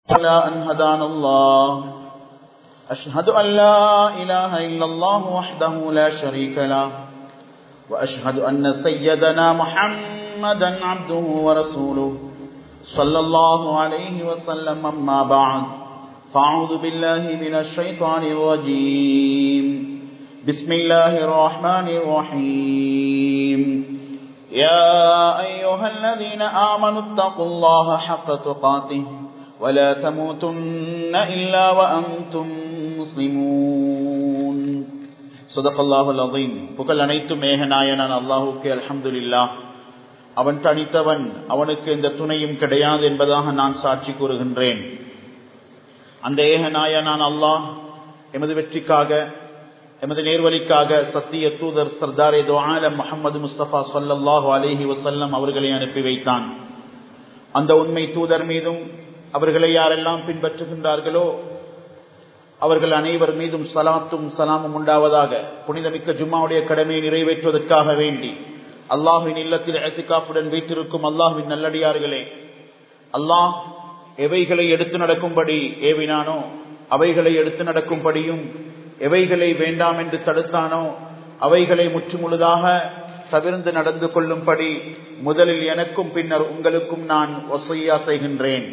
على أن هدانا الله أشهد أن لا إله إلا الله وحده لا شريك له وأشهد أن سيدنا محمدا عبده ورسوله صلى الله عليه وسلم أما بعد فأعوذ بالله من الشيطان الرجيم بسم الله الرحمن الرحيم يا أيها الذين آمنوا اتقوا الله حق تقاته ولا تموتن إلا وأنتم مسلمون صدق الله العظيم புகழ் அனைத்தும் மேகநாயனான் அல்லாஹுக்கு அல்ஹம்துலில்லா அவன் தனித்தவன் அவனுக்கு எந்த துணையும் கிடையாது என்பதாக நான் சாட்சி கூறுகின்றேன் அந்த ஏகநாயனான் அல்லாஹ் எமது வெற்றிக்காக எமது நேர்வழிக்காக சத்திய தூதர் சர்தாரே ஆலம் முகமது முஸ்தபா சொல்லல்லாஹு அலேஹி வசல்லம் அவர்களை அனுப்பி வைத்தான் அந்த உண்மை தூதர் மீதும் அவர்களை யாரெல்லாம் பின்பற்றுகின்றார்களோ அவர்கள் அனைவர் மீதும் சலாத்தும் சலாமும் உண்டாவதாக புனிதமிக்க ஜும்மாவுடைய கடமையை நிறைவேற்றுவதற்காக வேண்டி அல்லாஹுவின் இல்லத்தில் எத்திகாப்புடன் வீட்டிருக்கும் அல்லாஹுவின் நல்லடியார்களே அல்லாஹ் எவைகளை எடுத்து நடக்கும்படி ஏவினானோ அவைகளை எடுத்து நடக்கும்படியும் எவைகளை வேண்டாம் என்று தடுத்தானோ அவைகளை முற்றுமுழுதாக தவிர்ந்து நடந்து கொள்ளும்படி முதலில் எனக்கும் பின்னர் உங்களுக்கும் நான் ஒசையா செய்கின்றேன்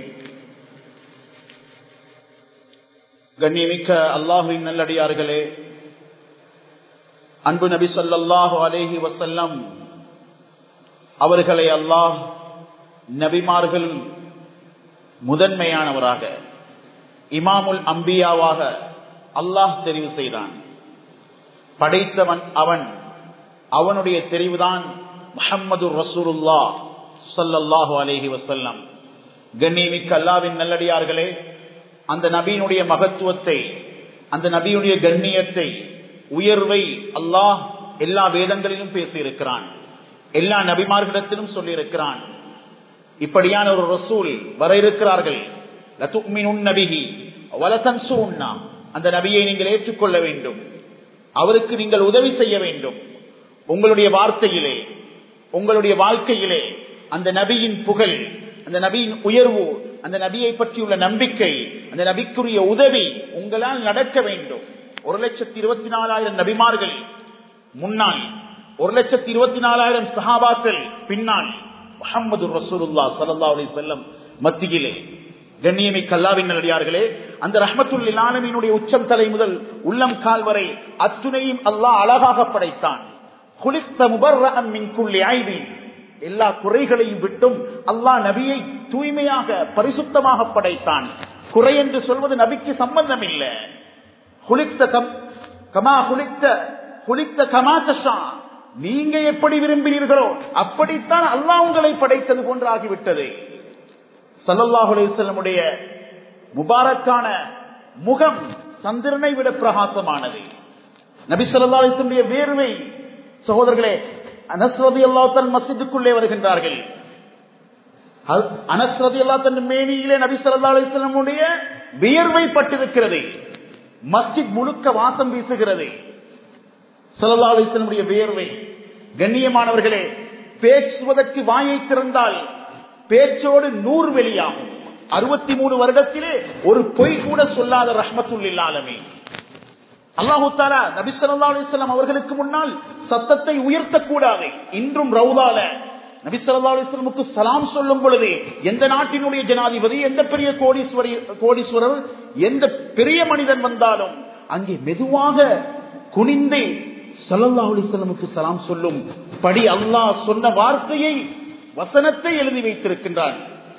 கண்ணியமிக்க அல்லாஹுவின் நல்லடியார்களே அன்பு நபி சொல்லாஹு அலேஹி வசல்லம் அவர்களை அல்லாஹ் நபிமார்கள் முதன்மையானவராக இமாமுல் அம்பியாவாக அல்லாஹ் தெரிவு செய்தான் படைத்தவன் அவன் அவனுடைய தெரிவுதான் முஹம்மது ரசூலுல்லா சல்லல்லாஹு அலேஹி வசல்லம் கண்ணியமிக்க அல்லாவின் நல்லடியார்களே அந்த நபியினுடைய மகத்துவத்தை அந்த நபியுடைய கண்ணியத்தை உயர்வை அல்லாஹ் எல்லா வேதங்களிலும் பேசியிருக்கிறான் எல்லா நபிமார்களிடத்திலும் சொல்லியிருக்கிறான் இப்படியான ஒரு ரசூல் வர இருக்கிறார்கள் அந்த நபியை நீங்கள் ஏற்றுக்கொள்ள வேண்டும் அவருக்கு நீங்கள் உதவி செய்ய வேண்டும் உங்களுடைய வார்த்தையிலே உங்களுடைய வாழ்க்கையிலே அந்த நபியின் புகழ் அந்த நபியின் உயர்வு அந்த நபியை பற்றியுள்ள நம்பிக்கை அந்த நபிக்குரிய உதவி உங்களால் நடக்க வேண்டும் ஒரு லட்சத்தி இருபத்தி நாலாயிரம் நபிமார்கள் முன்னால் ஒரு லட்சத்தி இருபத்தி நாலாயிரம் சஹாபாக்கள் பின்னால் முகமது ரசூலுல்லா சல்லா அலி செல்லம் மத்தியிலே கண்ணியமை கல்லாவின் நல்லடியார்களே அந்த ரஹமத்துல் ஆலமியினுடைய உச்சம் தலை முதல் உள்ளம் கால் வரை அத்துணையும் அல்லாஹ் அழகாக படைத்தான் குளித்த முபர்ரன் மின்குள்ளி ஆய்வி எல்லா குறைகளையும் விட்டும் அல்லாஹ் நபியை தூய்மையாக பரிசுத்தமாக படைத்தான் குறை என்று சொல்வது நபிக்கு சம்பந்தம் இல்லை குளித்த கமா குளித்த குளித்த கமாத்தஷா நீங்க எப்படி விரும்பினீர்களோ அப்படித்தான் அல்லாஹ் உங்களை படைத்தது போன்று ஆகிவிட்டது சல்லாஹுடைய முபாரக்கான முகம் சந்திரனை விட பிரகாசமானது நபி சொல்லா அலிஸ்லமுடைய வேர்வை சகோதரர்களே அனஸ்ரதி அல்லாத்தன் மசிதுக்குள்ளே வருகின்றார்கள் அனஸ்ரதி அல்லாத்தன் மேனியிலே நபி சொல்லா அலிஸ்லமுடைய வியர்வை பட்டிருக்கிறது மஸ்ஜித் முழுக்க வாசம் வீசுகிறது சல்லா அலிஸ்லமுடைய வியர்வை கண்ணியமானவர்களே பேசுவதற்கு வாயை திறந்தால் பேச்சோடு நூறு வெளியாகும் அறுபத்தி மூணு வருடத்திலே ஒரு பொய் கூட சொல்லாத ரஹமத்துல்லாலமே அல்லாஹு தாலா நபிசல்லா அலிஸ்லாம் அவர்களுக்கு முன்னால் சத்தத்தை உயர்த்தக்கூடாது இன்றும் ரவுதால நபிசல்லா அலிஸ்லமுக்கு சலாம் சொல்லும் பொழுது எந்த நாட்டினுடைய ஜனாதிபதி எந்த பெரிய கோடீஸ்வரி கோடீஸ்வரர் எந்த பெரிய மனிதன் வந்தாலும் அங்கே மெதுவாக குனிந்து சல்லல்லா அலிஸ்லமுக்கு சலாம் சொல்லும் படி அல்லாஹ் சொன்ன வார்த்தையை வசனத்தை எழுதி வைத்திருக்கின்றான்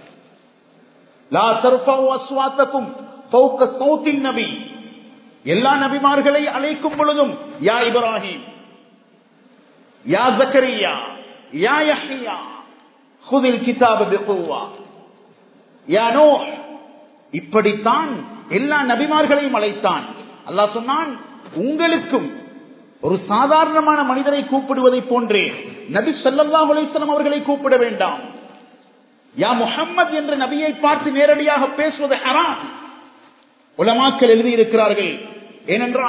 நபி எல்லா நபிமார்களை அழைக்கும் பொழுதும் யா இப்ராஹிம் யா ஜக்கரியா யா யஹ்யா ஹுதில் கிதாப பிகுவா யா நூஹ் இப்படித்தான் எல்லா நபிமார்களையும் அழைத்தான் அல்லாஹ் சொன்னான் உங்களுக்கும் ஒரு சாதாரணமான மனிதரை கூப்பிடுவதை போன்றே நபி சொல்லல்லா அலிஸ்லாம் அவர்களை கூப்பிட வேண்டாம் யா முகம்மது என்ற நபியை பார்த்து நேரடியாக பேசுவது ஹராம் உலமாக்கள் எழுதியிருக்கிறார்கள் ஏனென்றால்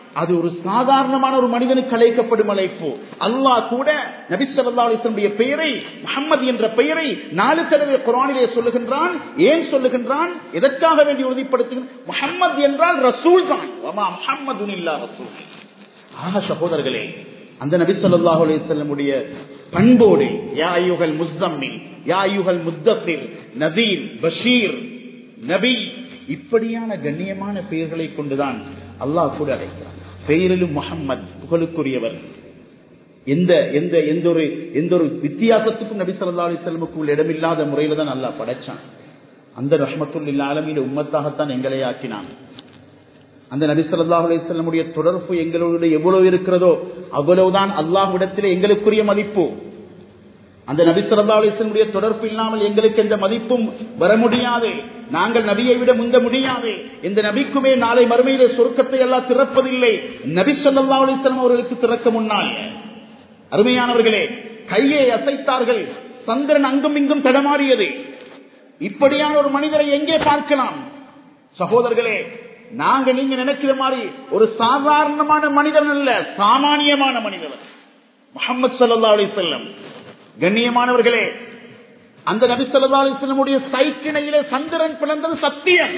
அது ஒரு சாதாரணமான ஒரு மனிதனுக்கு அழைக்கப்படும் அழைப்பு அல்லாஹ் கூட நபி ஸல்லல்லாஹு அலைஹி வஸல்லம் பெயரை முஹம்மது என்ற பெயரை நாலு தடவை குர்ஆனிலே சொல்லுகின்றான் ஏன் சொல்லுகின்றான் எதற்காக வேண்டி உறுதிப்படுத்துகிறான் முஹம்மது என்றால் ரசூல் தான் வமா முஹம்மதுன் இல்லா ரசூல் ஆக சகோதரர்களே அந்த நபி ஸல்லல்லாஹு அலைஹி வஸல்லமுடைய பண்போடு யா அய்யுஹல் முஸ்ஸம்மில் யா அய்யுஹல் முத்தஃபிர் நதீர் பஷீர் நபி இப்படியான கண்ணியமான பெயர்களை கொண்டுதான் அல்லாஹ் கூட அழைக்கிறான் பெயரிலும் முஹம்மத் புகழுக்குரியவர் எந்த எந்த எந்த ஒரு எந்த ஒரு வித்தியாசத்துக்கும் நபி ஸல்லல்லாஹு அலைஹி வஸல்லமுக்கு இடமில்லாத முறையில தான் அல்லாஹ் படைச்சான் அந்த ரஹ்மத்துல் ஆலமீன உம்மத்தாகத்தான் எங்களை ஆக்கினான் அந்த நபி ஸல்லல்லாஹு அலைஹி வஸல்லமுடைய தொடர்பு எங்களோடு எவ்வளவு இருக்கிறதோ அவ்வளவுதான் அல்லாஹ்விடத்திலே எங்களுக்குரிய மதிப்பு அந்த நபி ஸல்லல்லாஹு அலைஹி வஸல்லமுடைய தொடர்பு இல்லாமல் எங்களுக்கு எந்த மதிப்பும் வர முடியாது நாங்கள் நபியை விட முந்த முடியாது இந்த நபிக்குமே நாளை மறுமையிலே சொர்க்கத்தை எல்லாம் திறப்பதில்லை நபி ஸல்லல்லாஹு அலைஹி வஸல்லம் அவர்களுக்கு திறக்க முன்னால் அருமையானவர்களே கையை அசைத்தார்கள் சந்திரன் அங்கும் இங்கும் தடமாறியது இப்படியான ஒரு மனிதரை எங்கே பார்க்கலாம் சகோதரர்களே நாங்க நீங்க நினைக்கிற மாதிரி ஒரு சாதாரணமான மனிதன் அல்ல சாமானியமான மனிதர் முகமது சல்லா அலி செல்லம் கண்ணியமானவர்களே அந்த நபி சொல்லா அலிஸ்லமுடைய சைக்கிணையிலே சந்திரன் பிளந்தது சத்தியம்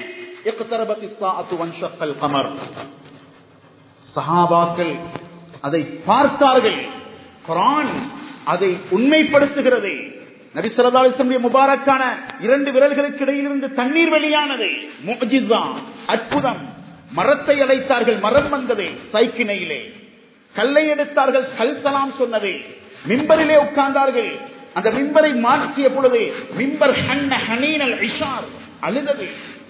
கமர் சஹாபாக்கள் அதை பார்த்தார்கள் குரான் அதை உண்மைப்படுத்துகிறது நபி சொல்லா அலிஸ்லமுடைய முபாரக்கான இரண்டு விரல்களுக்கு இடையிலிருந்து தண்ணீர் வெளியானது முஜிசா அற்புதம் மரத்தை அழைத்தார்கள் மரம் வந்தது சைக்கிணையிலே கல்லை எடுத்தார்கள் கல் சலாம் சொன்னது மிம்பரிலே உட்கார்ந்தார்கள் அந்த மிம்பரை மாற்றிய பொழுது மிம்பர் ஹன்ன ஹனீனல் இஷார் அழுதது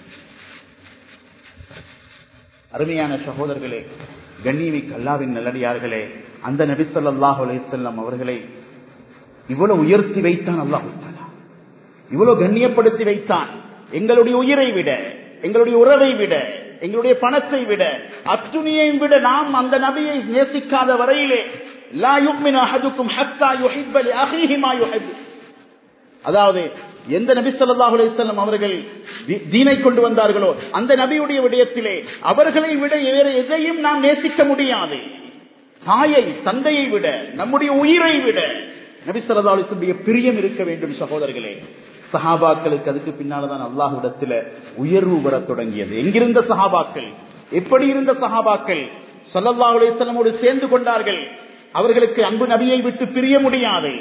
அருமையான சகோதரர்களே கண்ணியமிக்கு அல்லாவின் நல்லடியார்களே அந்த நபி ஸல்லல்லாஹு அலைஹி வஸல்லம் அவர்களை இவ்வளவு உயர்த்தி வைத்தான் அல்லாஹ் இவ்வளவு கண்ணியப்படுத்தி வைத்தான் எங்களுடைய உயிரை விட எங்களுடைய உறவை விட எங்களுடைய பணத்தை விட அத்துணியை விட நாம் அந்த நபியை நேசிக்காத வரையிலே லா யுக்மின் அஹதுக்கும் ஹத்தா யுஹிப்ப லிஅஹீஹி மா யுஹிப் அதாவது எந்த நபி ஸல்லல்லாஹு அலைஹி வஸல்லம் அவர்கள் தி- தீனை கொண்டு வந்தார்களோ அந்த நபியுடைய விடயத்திலே அவர்களை விட வேற எதையும் நாம் நேசிக்க முடியாது தாயை தந்தையை விட நம்முடைய உயிரை விட நபி ஸல்லல்லாஹு அலைஹி வஸல்லம் பிரியம் இருக்க வேண்டும் சகோதரர்களே சஹாபாக்களுக்கு அதுக்கு பின்னால்தான் அல்லாஹ்விடத்தில் உயர்வு வரத் தொடங்கியது எங்கிருந்த சஹாபாக்கள் எப்படி இருந்த சஹாபாக்கள் ஸல்லல்லாஹு அலைஹி வஸல்லமோடு சேர்ந்து கொண்டார்கள் அவர்களுக்கு அன்பு நபியை விட்டு பிரிய முடியாது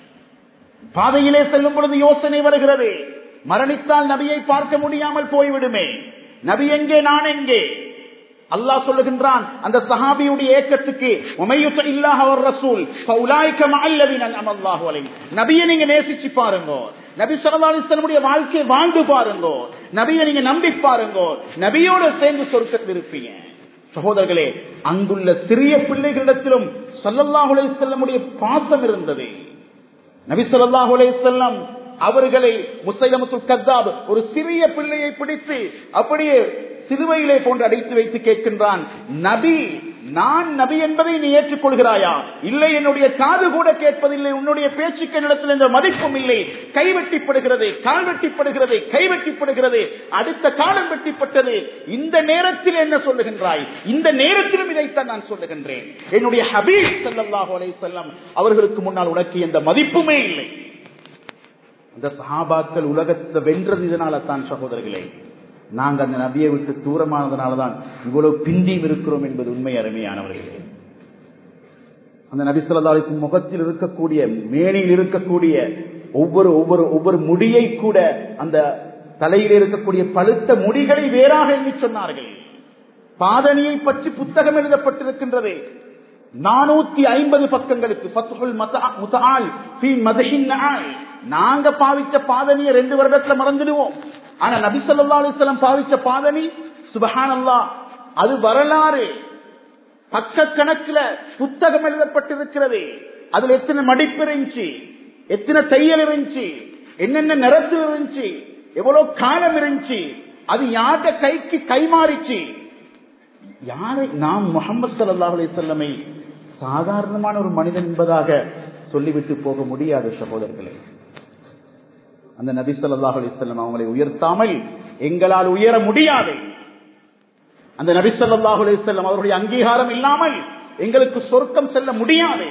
பாதையிலே செல்லும் பொழுது யோசனை வருகிறது மரணித்தால் நபியை பார்க்க முடியாமல் போய்விடுமே நபி எங்கே நான் எங்கே அல்லாஹ் சொல்லுகின்றான் அந்த சஹாபியுடைய ஏக்கத்துக்கு உமையுத்த இல்லாஹ் அவர் ரசூல் ஃபௌலாய்க மஅல்லதீன அன்அமல்லாஹு அலைஹிம் நபியை நீங்க நேசிச்சு பாருங்க நபி ஸல்லல்லாஹு அலைஹி வஸல்லமுடைய வாழ்க்கையை வாழ்ந்து பாருங்க நபியை நீங்க நம்பி பாருங்க நபியோட சேர்ந்து சொர்க்கத்தில் இருப்பீங்க சகோதரர்களே அங்குள்ள சிறிய பிள்ளைகளிடத்திலும் ஸல்லல்லாஹு அலைஹி வஸல்லமுடைய பாசம் இருந்தது நபி ஸல்லல்லாஹு அலைஹி வஸல்லம் அவர்களை முசைலமத்துல் கத்தாப் ஒரு சிறிய பிள்ளையை பிடித்து அப்படியே சிலுவையிலே போன்று அடைத்து வைத்து கேட்கின்றான் நபி நான் நபி என்பதை நீ ஏற்றுக்கொள்கிறாயா இல்லை என்னுடைய காது கூட கேட்பதில்லை உன்னுடைய பேச்சுக்கு என்னிடத்தில் எந்த மதிப்பும் இல்லை கைவெட்டிப்படுகிறது கால் வெட்டிப்படுகிறது கைவெட்டிப்படுகிறது அடுத்த காலம் வெட்டிப்பட்டது இந்த நேரத்தில் என்ன சொல்லுகின்றாய் இந்த நேரத்திலும் இதைத்தான் நான் சொல்லுகின்றேன் என்னுடைய ஹபீப் ஸல்லல்லாஹு அலைஹி வஸல்லம் அவர்களுக்கு முன்னால் உனக்கு எந்த மதிப்புமே இல்லை அந்த சஹாபாக்கள் உலகத்தை வென்றது இதனால தான் சகோதரர்களே நாங்க அந்த நபியை விட்டு தூரமானதுனால தான் இவ்வளவு பிந்தியும் இருக்கிறோம் என்பது உண்மை அருமையானவர்களே அந்த நபி ஸல்லல்லாஹு அலைஹி வஸல்லம் முகத்தில் இருக்கக்கூடிய மேனியில் இருக்கக்கூடிய ஒவ்வொரு ஒவ்வொரு ஒவ்வொரு முடியை கூட அந்த தலையில் இருக்கக்கூடிய பழுத்த முடிகளை வேறாக எண்ணி சொன்னார்கள் பாதணியை பற்றி புத்தகம் எழுதப்பட்டிருக்கின்றது நானூத்தி ஐம்பது பக்கங்களுக்கு ஃபத்ஹுல் மதா- முதஆல் ஃபீ மதஹின் நஆல். நாங்க பாவிச்ச பாதணியை ரெண்டு வருடத்துல மறந்துடுவோம் ஆனா நபி ஸல்லல்லாஹு அலைஹி வஸல்லம் பாவிச்ச பாதணி சுபஹானல்லாஹ் அது வரலாறு பக்க கணக்குல புத்தகம் எழுதப்பட்டிருக்கிறது அதுல எத்தனை மடிப்பு இருந்துச்சு எத்தனை தையல் இருந்துச்சு என்னென்ன நிறத்தில் இருந்துச்சு எவ்வளவு காலம் இருந்துச்சு அது யார்ட கைக்கு கைமாறிச்சு யாரை நாம் முகமது சல்லாஹ் அலிசல்லமை சாதாரணமான ஒரு மனிதன் என்பதாக சொல்லிவிட்டு போக முடியாது சகோதரர்களே அந்த நபி ஸல்லல்லாஹு அலைஹி வஸல்லம் அவங்களை உயர்த்தாமல் எங்களால் உயர முடியாது அந்த நபி ஸல்லல்லாஹு அலைஹி வஸல்லம் அவருடைய அங்கீகாரம் இல்லாமல் எங்களுக்கு சொர்க்கம் செல்ல முடியாது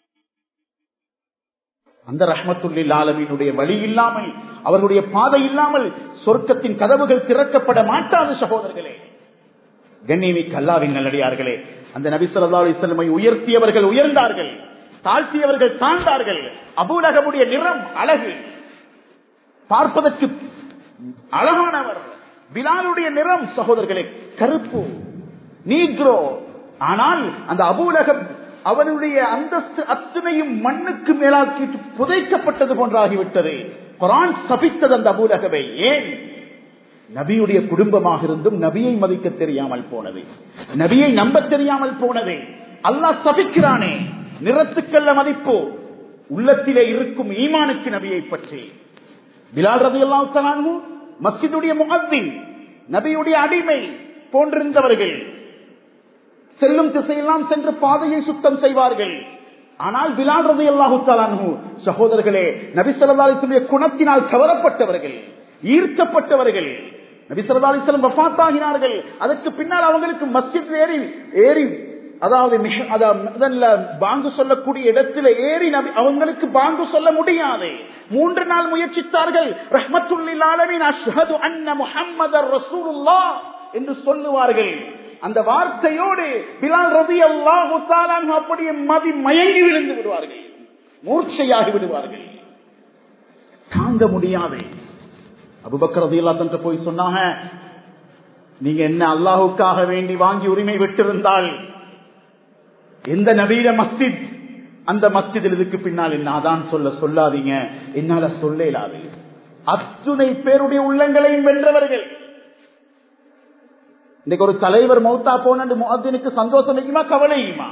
அந்த ரஹ்மத்துல்லில் ஆலமீனுடைய வழி இல்லாமல் அவர்களுடைய பாதை இல்லாமல் சொர்க்கத்தின் கதவுகள் திறக்கப்பட மாட்டாது சகோதரர்களே கண்ணியமிக்க அல்லாவின் நல்லடியார்களே அந்த நபி ஸல்லல்லாஹு அலைஹி வஸல்லமை உயர்த்தியவர்கள் உயர்ந்தார்கள் தாழ்த்தியவர்கள் தாழ்ந்தார்கள் அபூலகமுடைய நிறம் அழகு பார்ப்பதற்கு அழகானவர் பிலாலுடைய நிறம் சகோதரர்களே கருப்பு நீக்ரோ ஆனால் அந்த அபூலகம் அவனுடைய அந்தஸ்து அத்தனையும் மண்ணுக்கு மேலாக்கி புதைக்கப்பட்டது போன்றாகிவிட்டது குரான் சபித்தது அந்த அபூலகவை ஏன் நபியுடைய குடும்பமாக இருந்தும் நபியை மதிக்க தெரியாமல் போனது நபியை நம்ப தெரியாமல் போனது அல்லாஹ் சபிக்கிறானே நிறத்துக்கல்ல மதிப்பு உள்ளத்திலே இருக்கும் ஈமானுக்கு நபியை பற்றி பிலால் ரவி அல்லாஹு மஸ்ஜிதுடைய முகத்தின் நபியுடைய அடிமை போன்றிருந்தவர்கள் செல்லும் திசையெல்லாம் சென்று பாதையை சுத்தம் செய்வார்கள் ஆனால் பிலால் ரவி அல்லாஹு சகோதரர்களே நபி சொல்லி குணத்தினால் கவரப்பட்டவர்கள் ஈர்க்கப்பட்டவர்கள் நபி சொல்லா அலிஸ்லம் வஃத்தாகினார்கள் அதற்கு பின்னால் அவங்களுக்கு மஸ்ஜித் ஏறி ஏறி அதாவது மிக அதல்ல பாங்கு சொல்லக்கூடிய இடத்துல ஏறி நபி அவங்களுக்கு பாங்கு சொல்ல முடியாது மூன்று நாள் முயற்சித்தார்கள் ரஹ்மத்துல்லில் ஆலமீன் அஷ்ஹது அன்ன முஹம்மதர் ரசூலுல்லாஹ் என்று சொல்லுவார்கள் அந்த வார்த்தையோடு பிலால் ரவி அல்லாஹு அப்படியே மதி மயங்கி விழுந்து விடுவார்கள் மூர்ச்சையாகி விடுவார்கள் தாங்க முடியாது அபுபக்கர் ரதி அல்லா போய் சொன்னாங்க நீங்க என்ன அல்லாஹுக்காக வேண்டி வாங்கி உரிமை விட்டிருந்தால் எந்த நவீன மஸ்ஜித் அந்த மஸ்ஜிதில் இதுக்கு பின்னால் என்ன அதான் சொல்ல சொல்லாதீங்க என்னால சொல்ல இயலாது அத்துணை பேருடைய உள்ளங்களையும் வென்றவர்கள் இன்னைக்கு ஒரு தலைவர் மௌத்தா போன முகத்தினுக்கு சந்தோஷம் வைக்குமா கவலையுமா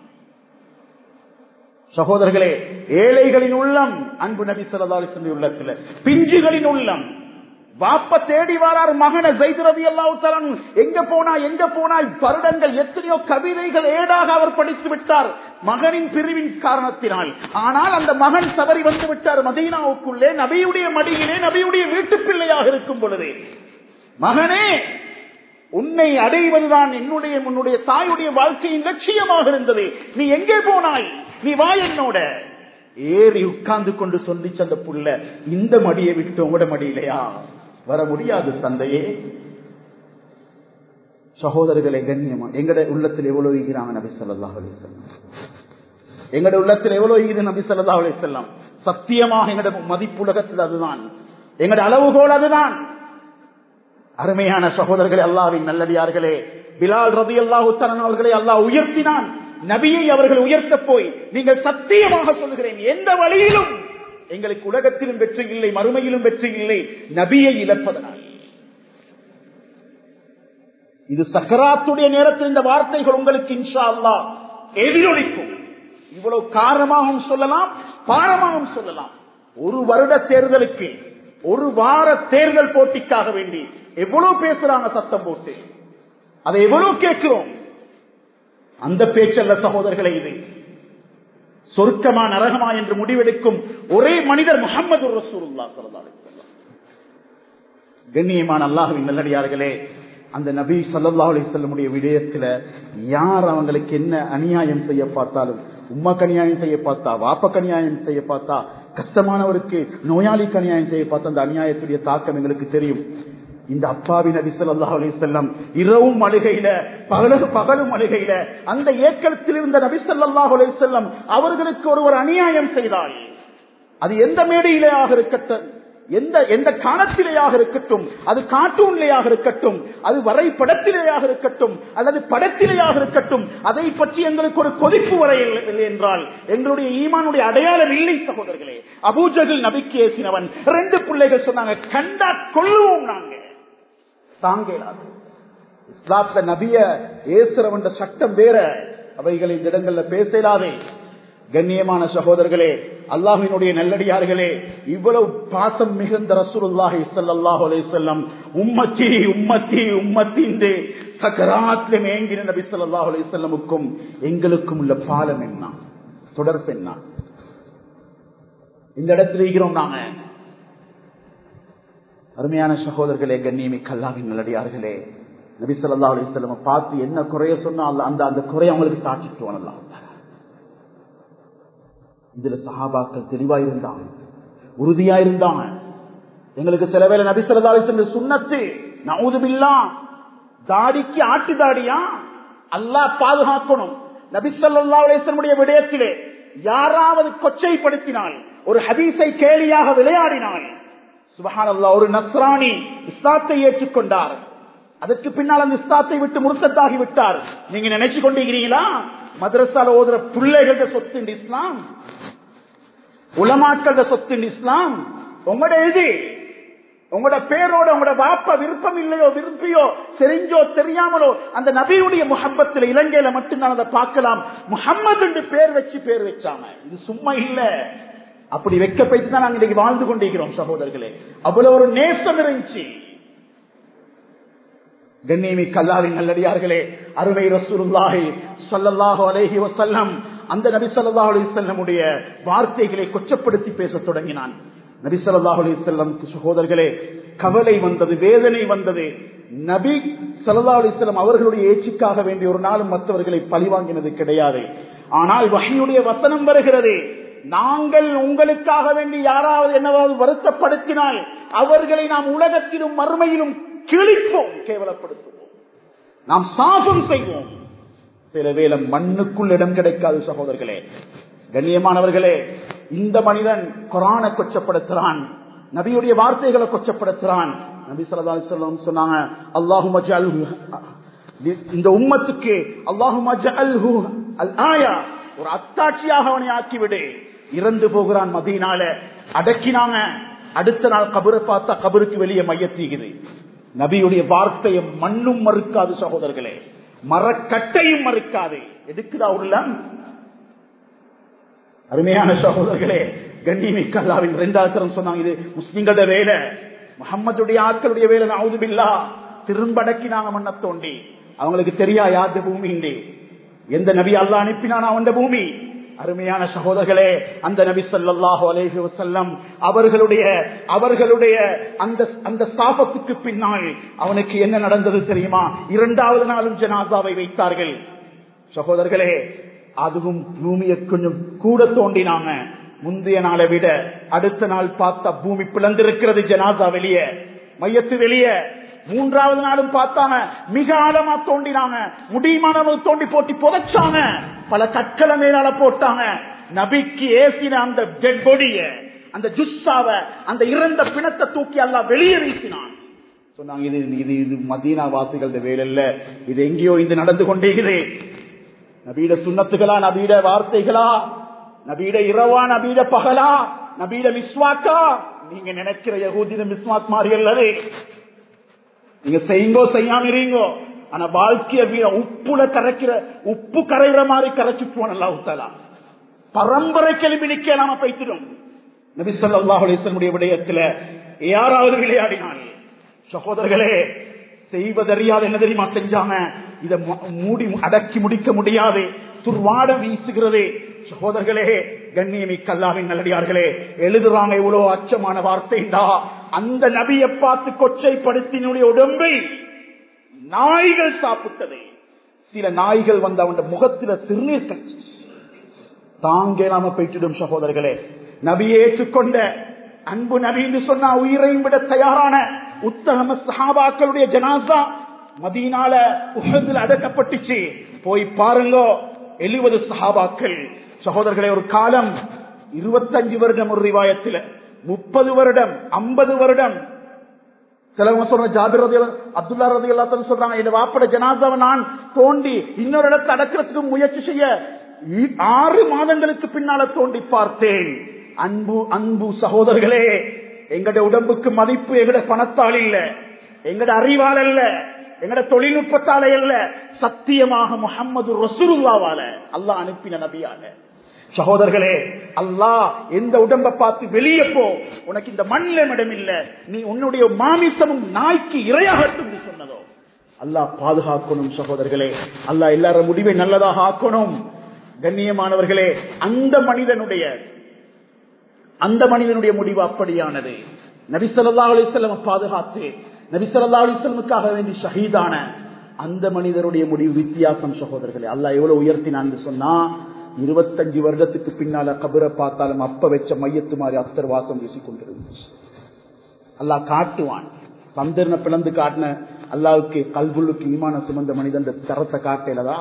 சகோதரர்களே ஏழைகளின் உள்ளம் அன்பு நபி சொல்லி உள்ளத்துல பிஞ்சுகளின் உள்ளம் வாப்ப தேடி வாரார் மகன ஜெய்திரவி அல்லாவுத்தரன் எங்க போனா எங்க போனா வருடங்கள் எத்தனையோ கவிதைகள் ஏடாக அவர் படித்து விட்டார் மகனின் பிரிவின் காரணத்தினால் ஆனால் அந்த மகன் தவறி வந்து விட்டார் மதீனாவுக்குள்ளே நபியுடைய மடியிலே நபியுடைய வீட்டு பிள்ளையாக இருக்கும் பொழுது மகனே உன்னை அடைவதுதான் என்னுடைய உன்னுடைய தாயுடைய வாழ்க்கையின் லட்சியமாக இருந்தது நீ எங்கே போனாய் நீ வா என்னோட ஏறி உட்கார்ந்து கொண்டு சொல்லி அந்த புள்ள இந்த மடியை விட்டு உங்களோட மடியிலையா வர முடியாது தந்தையே சகோதரர்களை கண்ணியமா எங்கட உள்ளத்தில் எவ்வளவு ஈகிறாங்க நபி சொல்லா அலி எங்கட உள்ளத்தில் எவ்வளவு ஈகுது நபி சொல்லா அலி செல்லாம் சத்தியமாக எங்கட மதிப்புலகத்தில் அதுதான் எங்கட அளவுகோல் அதுதான் அருமையான சகோதரர்களே அல்லாவின் நல்லடியார்களே பிலால் ரதி அல்லாஹு அவர்களை அல்லாஹ் உயர்த்தினான் நபியை அவர்கள் உயர்த்த போய் நீங்கள் சத்தியமாக சொல்லுகிறேன் எந்த வழியிலும் எங்களுக்கு உலகத்திலும் வெற்றி இல்லை மறுமையிலும் வெற்றி இல்லை நபியை இழப்பதனால் இது சக்கராத்துடைய நேரத்தில் இந்த வார்த்தைகள் உங்களுக்கு இன்ஷா அல்லா எதிரொலிக்கும் இவ்வளவு காரணமாகவும் சொல்லலாம் பாரமாகவும் சொல்லலாம் ஒரு வருட தேர்தலுக்கு ஒரு வார தேர்தல் போட்டிக்காக வேண்டி எவ்வளவு பேசுறாங்க சத்தம் போட்டு அதை எவ்வளவு கேட்கிறோம் அந்த பேச்சல்ல சகோதரர்களை இது சொர்க்கமா நரகமா என்று முடிவெடுக்கும் ஒரே மனிதர் முகமது ரசூல்லா கண்ணியமான அல்லாஹுவின் நல்லடியார்களே அந்த நபி சல்லா அலி செல்லமுடைய விடயத்துல யார் அவங்களுக்கு என்ன அநியாயம் செய்ய பார்த்தாலும் உம்மாக்கு அநியாயம் செய்ய பார்த்தா வாப்பக்கு அநியாயம் செய்ய பார்த்தா கஷ்டமானவருக்கு நோயாளிக்கு அநியாயம் செய்ய பார்த்தா அந்த அநியாயத்துடைய தாக்கம் எங்களுக்கு தெரியும் இந்த அப்பாவி நபி சொல்லா அலி செல்லம் இரவும் அழுகையில பகலும் பகலும் அழுகையில அந்த ஏக்கத்தில் இருந்த நபி சொல்லாஹ் அலி செல்லம் அவர்களுக்கு ஒருவர் அநியாயம் செய்தால் அது எந்த மேடையிலேயாக இருக்கட்டும் எந்த எந்த காலத்திலேயாக இருக்கட்டும் அது கார்ட்டூன்லேயாக இருக்கட்டும் அது வரைபடத்திலேயாக இருக்கட்டும் அல்லது படத்திலேயாக இருக்கட்டும் அதை பற்றி எங்களுக்கு ஒரு கொதிப்பு வரையில்லை என்றால் எங்களுடைய ஈமானுடைய அடையாளம் இல்லை சகோதரர்களே அபூஜகில் நபிக்கு ஏசினவன் ரெண்டு பிள்ளைகள் சொன்னாங்க கண்டா கொள்ளுவோம் நாங்க தாங்க இஸ்லாத்துல நபிய ஏசுறவன்ற சட்டம் வேற அவைகளை இந்த இடங்கள்ல பேசலாதே கண்ணியமான சகோதரர்களே அல்லாஹினுடைய நல்லடியார்களே இவ்வளவு பாசம் மிகுந்த ரசூலுல்லாஹி ஸல்லல்லாஹு அலைஹி வஸல்லம் உம்மத்தி உம்மத்தி உம்மத்தி என்று சக்கராத்திலே மேங்கின நபி ஸல்லல்லாஹு அலைஹி வஸல்லமுக்கும் எங்களுக்கும் உள்ள பாலம் என்ன தொடர்பு என்ன இந்த இடத்துல இருக்கிறோம் நாங்க அருமையான சகோதரர்களே கண்ணியமிக்க அல்லாவின் நல்லடியார்களே நபி ஸல்லல்லாஹு அலைஹி வஸல்லம் பார்த்து என்ன குறைய சொன்னா அல்ல- அந்த அந்த குறைய அவங்களுக்கு காட்டிட்டு வரலாம் இதுல சஹாபாக்கள் தெளிவா இருந்தாங்க உறுதியா இருந்தாங்க எங்களுக்கு சில வேளை நபி ஸல்லல்லாஹு அலைஹி வஸல்லம் சுன்னத்து நவுதுபில்லா தாடிக்கு ஆட்டு தாடியா அல்லாஹ் பாதுகாக்கணும் நபி ஸல்லல்லாஹு அலைஹி வஸல்லம் விடயத்திலே யாராவது கொச்சைப்படுத்தினால் ஒரு ஹதீஸை கேலியாக விளையாடினால் சுபஹானல்லாஹ் ஒரு நஸ்ரானி இஸ்லாத்தை ஏற்றுக்கொண்டார் அதற்கு பின்னால் அந்த இஸ்லாத்தை விட்டு முருத்தத்தாகி விட்டார் நீங்க நினைச்சு கொண்டிருக்கிறீங்களா மதரசால ஓதுற பிள்ளைகள சொத்து இந்த இஸ்லாம் உலமாக்கள சொத்து இந்த இஸ்லாம் உங்களோட எது உங்களோட பேரோட உங்களோட வாப்ப விருப்பம் இல்லையோ விரும்பியோ தெரிஞ்சோ தெரியாமலோ அந்த நபியுடைய முகப்பத்தில் இலங்கையில மட்டும்தான் அதை பார்க்கலாம் முகம்மது என்று பேர் வச்சு பேர் வச்சாம இது சும்மா இல்ல அப்படி வைக்க போயிட்டு தான் நாங்க இன்னைக்கு வாழ்ந்து கொண்டிருக்கிறோம் சகோதரர்களே அவ்வளவு ஒரு நேசம் இருந்துச்சு கண்ணியமி கல்லாவின் நல்லடியார்களே அருமை ரசூலுல்லாஹி ஸல்லல்லாஹு அலைஹி வஸல்லம் அந்த நபி ஸல்லல்லாஹு அலைஹி வஸல்லமுடைய வார்த்தைகளை கொச்சப்படுத்தி பேசத் தொடங்கினான் நபி ஸல்லல்லாஹு அலைஹி வஸல்லம் சகோதரர்களே கவலை வந்தது வேதனை வந்தது நபி ஸல்லல்லாஹு அலைஹி வஸல்லம் அவர்களுடைய ஏச்சுக்காக வேண்டிய ஒரு நாளும் மற்றவர்களை பழிவாங்கினது கிடையாது ஆனால் வஹியுடைய வசனம் வருகிறது நாங்கள் உங்களுக்காக வேண்டி யாராவது என்னவாவது வருத்தப்படுத்தினால் அவர்களை நாம் உலகத்திலும் மறுமையிலும் கிழிப்போம் கேவலப்படுத்துவோம் நாம் சாபம் செய்வோம் சில வேளை மண்ணுக்குள் இடம் கிடைக்காது சகோதரர்களே கண்ணியமானவர்களே இந்த மனிதன் குரான கொச்சப்படுத்துறான் நபியுடைய வார்த்தைகளை கொச்சப்படுத்துறான் நபி ஸல்லல்லாஹு அலைஹி வஸல்லம் சொன்னாங்க அல்லாஹும்ம ஜஅல்ஹு இந்த உம்மத்துக்கு அல்லாஹும்ம ஜஅல்ஹு அல் ஆயா ஒரு அத்தாட்சியாக அவனை ஆக்கிவிடு இறந்து போகிறான் மதீனால அடக்கினாங்க அடுத்த நாள் கபரை பார்த்தா கபருக்கு வெளியே மையத்தீகுது நபியுடைய வார்த்தையை மண்ணும் மறுக்காது சகோதரர்களே மரக்கட்டையும் மறுக்காது எதுக்குதா உள்ளம் அருமையான சகோதரர்களே கண்ணிமிக்க அல்லாவின் இரண்டாவது தரம் சொன்னாங்க இது முஸ்லிம்களோட வேலை முகம்மதுடைய ஆட்களுடைய வேலை நவுதுபில்லா திரும்ப அடக்கினாங்க மண்ணை தோண்டி அவங்களுக்கு தெரியா யாரு பூமி இல்லை எந்த நபி அல்லா அனுப்பினான் அவன் பூமி அருமையான சகோதரர்களே அந்த நபி ஸல்லல்லாஹு அலைஹி வஸல்லம் அவர்களுடைய அவர்களுடைய அந்த அந்த சாபத்துக்கு பின்னால் அவனுக்கு என்ன நடந்தது தெரியுமா இரண்டாவது நாளும் ஜனாசாவை வைத்தார்கள் சகோதரர்களே அதுவும் பூமியை கொஞ்சம் கூட தோண்டினாங்க முந்தைய நாளை விட அடுத்த நாள் பார்த்தா பூமி பிளந்திருக்கிறது ஜனாசா வெளியே மையத்து வெளியே மூன்றாவது நாளும் பார்த்தாங்க மிக ஆழமா தோண்டினாங்க முடியுமானவங்க தோண்டி போட்டி புதைச்சாங்க பல கற்களை மேலால போட்டாங்க நபிக்கு ஏசின அந்த டெட் பொடிய அந்த ஜுஸ்ஸாவ அந்த இறந்த பிணத்தை தூக்கி எல்லாம் வெளியே வீசினான் சொன்னாங்க இது இது இது மதீனா வாசிகள் வேலை இல்ல இது எங்கேயோ இது நடந்து கொண்டே நபீட சுண்ணத்துகளா நபீட வார்த்தைகளா நபீட இரவா நபீட பகலா நபீட மிஸ்வாக்கா நீங்க நினைக்கிற யகூதின மிஸ்வாக் மாதிரி அல்லது நீங்க செய்யுங்கோ செய்யாம இருங்கோ ஆனா வாழ்க்கைய வீர உப்புல கரைக்கிற உப்பு கரைகிற மாதிரி கரைச்சுட்டுவோம் நல்லா உத்தலா பரம்பரை கிளம்பி நிக்க நாம பைத்திடும் நபி ஸல்லல்லாஹு அலைஹி வஸல்லம் விடயத்துல யாராவது விளையாடினால் சகோதரர்களே செய்வதறியாது என்ன தெரியுமா செஞ்சாங்க இத மூடி அடக்கி முடிக்க முடியாது துர்வாட வீசுகிறது சகோதரர்களே கண்ணியமிக்க அல்லாவின் நல்லடியார்களே எழுதுறாங்க இவ்வளவு அச்சமான வார்த்தைண்டா அந்த நபியை பார்த்து கொச்சைப்படுத்தினுடைய உடம்பை நாய்கள் சாப்பிட்டது சில நாய்கள் வந்து அவன் முகத்தில சிறுநீர் கட்சி தாங்கலாம போயிட்டுடும் சகோதரர்களே நபியை ஏற்றுக்கொண்ட அன்பு நபி என்று சொன்னா உயிரையும் விட தயாரான உத்தம சஹாபாக்களுடைய ஜனாசா மதீனால உகதில் அடக்கப்பட்டுச்சு போய் பாருங்க எழுபது சஹாபாக்கள் சகோதரர்களே ஒரு காலம் இருபத்தஞ்சு வருடம் ஒரு ரிவாயத்தில் முப்பது வருடம் ஐம்பது வருடம் சிலவங்க சொல்ற ஜாபிர் ரதி அப்துல்லா ரதி எல்லாத்தையும் சொல்றாங்க இந்த வாப்பட ஜனாதாவை நான் தோண்டி இன்னொரு இடத்தை அடக்கிறதுக்கு முயற்சி செய்ய ஆறு மாதங்களுக்கு பின்னால தோண்டி பார்த்தேன் அன்பு அன்பு சகோதரர்களே எங்கட உடம்புக்கு மதிப்பு எங்கட பணத்தால் இல்ல எங்கட அறிவால் அல்ல எங்கட தொழில்நுட்பத்தாலே அல்ல சத்தியமாக முகம்மது ரசூலுல்லாவால அல்லாஹ் அனுப்பின நபியால சகோதரர்களே அல்லாஹ் எந்த உடம்ப பார்த்து வெளியே போ உனக்கு இந்த மண்ணில இடம் இல்ல நீ உன்னுடைய மாமிசமும் நாய்க்கு இரையாகட்டும் நீ சொன்னதோ அல்லாஹ் பாதுகாக்கணும் சகோதரர்களே அல்லாஹ் எல்லார முடிவை நல்லதாக ஆக்கணும் கண்ணியமானவர்களே அந்த மனிதனுடைய அந்த மனிதனுடைய முடிவு அப்படியானது நபிசல்லா அலிஸ்லம் பாதுகாத்து நபிசல்லா அலிஸ்லமுக்காக வேண்டி ஷஹீதான அந்த மனிதருடைய முடிவு வித்தியாசம் சகோதரர்களே அல்லாஹ் எவ்வளவு உயர்த்தினான்னு சொன்னா இருபத்தஞ்சு வருடத்துக்கு பின்னால கபரை பார்த்தாலும் அப்ப வச்ச மையத்து மாதிரி அத்தர் வாசம் வீசிக்கொண்டிருந்துச்சு அல்லாஹ் காட்டுவான் சந்திரனை பிளந்து காட்டின அல்லாவுக்கு கல்புல்லுக்கு ஈமான சுமந்த மனிதன் தரத்தை காட்டலதா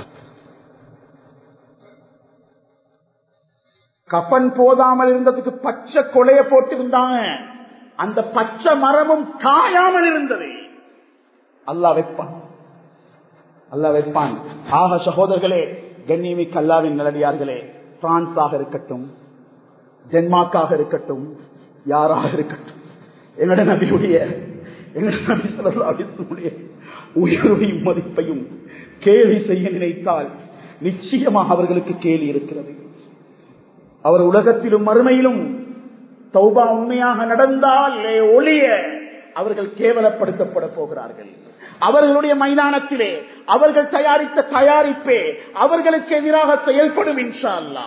கபன் போதாமல் இருந்ததுக்கு பச்சை கொலைய போட்டு இருந்தாங்க அந்த பச்சை மரமும் காயாமல் இருந்தது அல்லாஹ் வைப்பான் அல்லாஹ் வைப்பான் ஆக சகோதரர்களே கண்ணியமிக்கு அல்லாவின் நல்லடியார்களே பிரான்ஸாக இருக்கட்டும் டென்மார்க்காக இருக்கட்டும் யாராக இருக்கட்டும் எங்கட நபியுடைய எங்கட நபி சொல்லக்கூடிய உயர்வையும் மதிப்பையும் கேலி செய்ய நினைத்தால் நிச்சயமாக அவர்களுக்கு கேலி இருக்கிறது அவர் உலகத்திலும் மறுமையிலும் தௌபா உண்மையாக நடந்தால் ஒளிய அவர்கள் கேவலப்படுத்தப்பட போகிறார்கள் அவர்களுடைய மைதானத்திலே அவர்கள் தயாரித்த தயாரிப்பே அவர்களுக்கு எதிராக செயல்படும் இன்ஷா அல்லா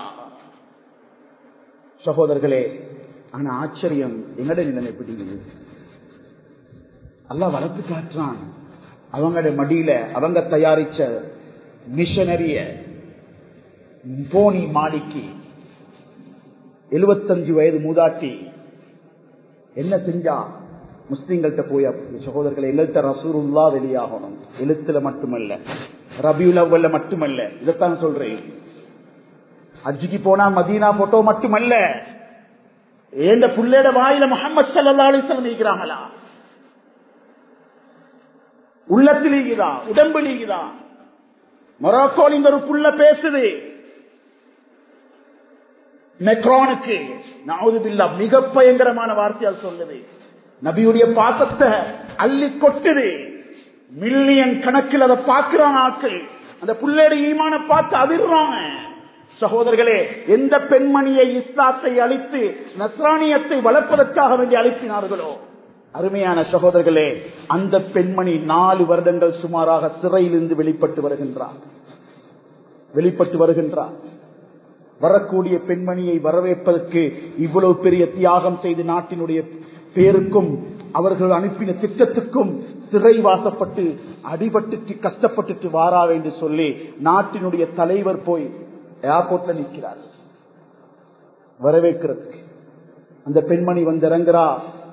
சகோதரர்களே ஆனா ஆச்சரியம் எங்கட நிலைமை பிடிக்குது அல்லா வளர்த்து காட்டுறான் அவங்களோட மடியில அவங்க தயாரிச்ச மிஷனரிய போனி மாடிக்கு எழுபத்தஞ்சு வயது மூதாட்டி என்ன செஞ்சா முஸ்லீம்கள்ட்ட போய் சகோதரர்கள் எங்கள்கிட்ட ரசூருல்லா வெளியாகணும் எழுத்துல மட்டுமல்ல ரபியுல் அவ்வல்ல மட்டுமல்ல இதைத்தான் சொல்றேன் அஜிக்கு போனா மதீனா போட்டோ மட்டுமல்ல ஏந்த புள்ளையோட வாயில முகமது சல்லா அலிஸ்லம் நீக்கிறாங்களா உள்ளத்தில் ஈகுதா உடம்பு ஈகுதா மொராக்கோல் இந்த ஒரு புள்ள பேசுது மெக்ரானுக்கு நாவுதுபில்லா மிக பயங்கரமான வார்த்தையால் சொல்லுது நபியுடைய பாசத்தை அள்ளி கொட்டுது மில்லியன் கணக்கில் அதை பார்க்கிறான் ஆட்கள் அந்த புள்ளையோட ஈமான பார்த்து அதிர்றாங்க சகோதரர்களே எந்த பெண்மணியை இஸ்லாத்தை அழித்து நஸ்ரானியத்தை வளர்ப்பதற்காக வேண்டி அழிப்பினார்களோ அருமையான சகோதரர்களே அந்த பெண்மணி நாலு வருடங்கள் சுமாராக சிறையிலிருந்து வெளிப்பட்டு வருகின்றார் வெளிப்பட்டு வருகின்றார் வரக்கூடிய பெண்மணியை வரவேற்பதற்கு இவ்வளவு பெரிய தியாகம் செய்து நாட்டினுடைய பேருக்கும் அவர்கள் அனுப்பின திட்டத்துக்கும் சிறைவாசப்பட்டு அடிபட்டு கஷ்டப்பட்டு வாரா என்று சொல்லி நாட்டினுடைய தலைவர் போய் ஏர்போர்ட்ல நிற்கிறார் வரவேற்கிறதுக்கு அந்த பெண்மணி வந்து இறங்குறா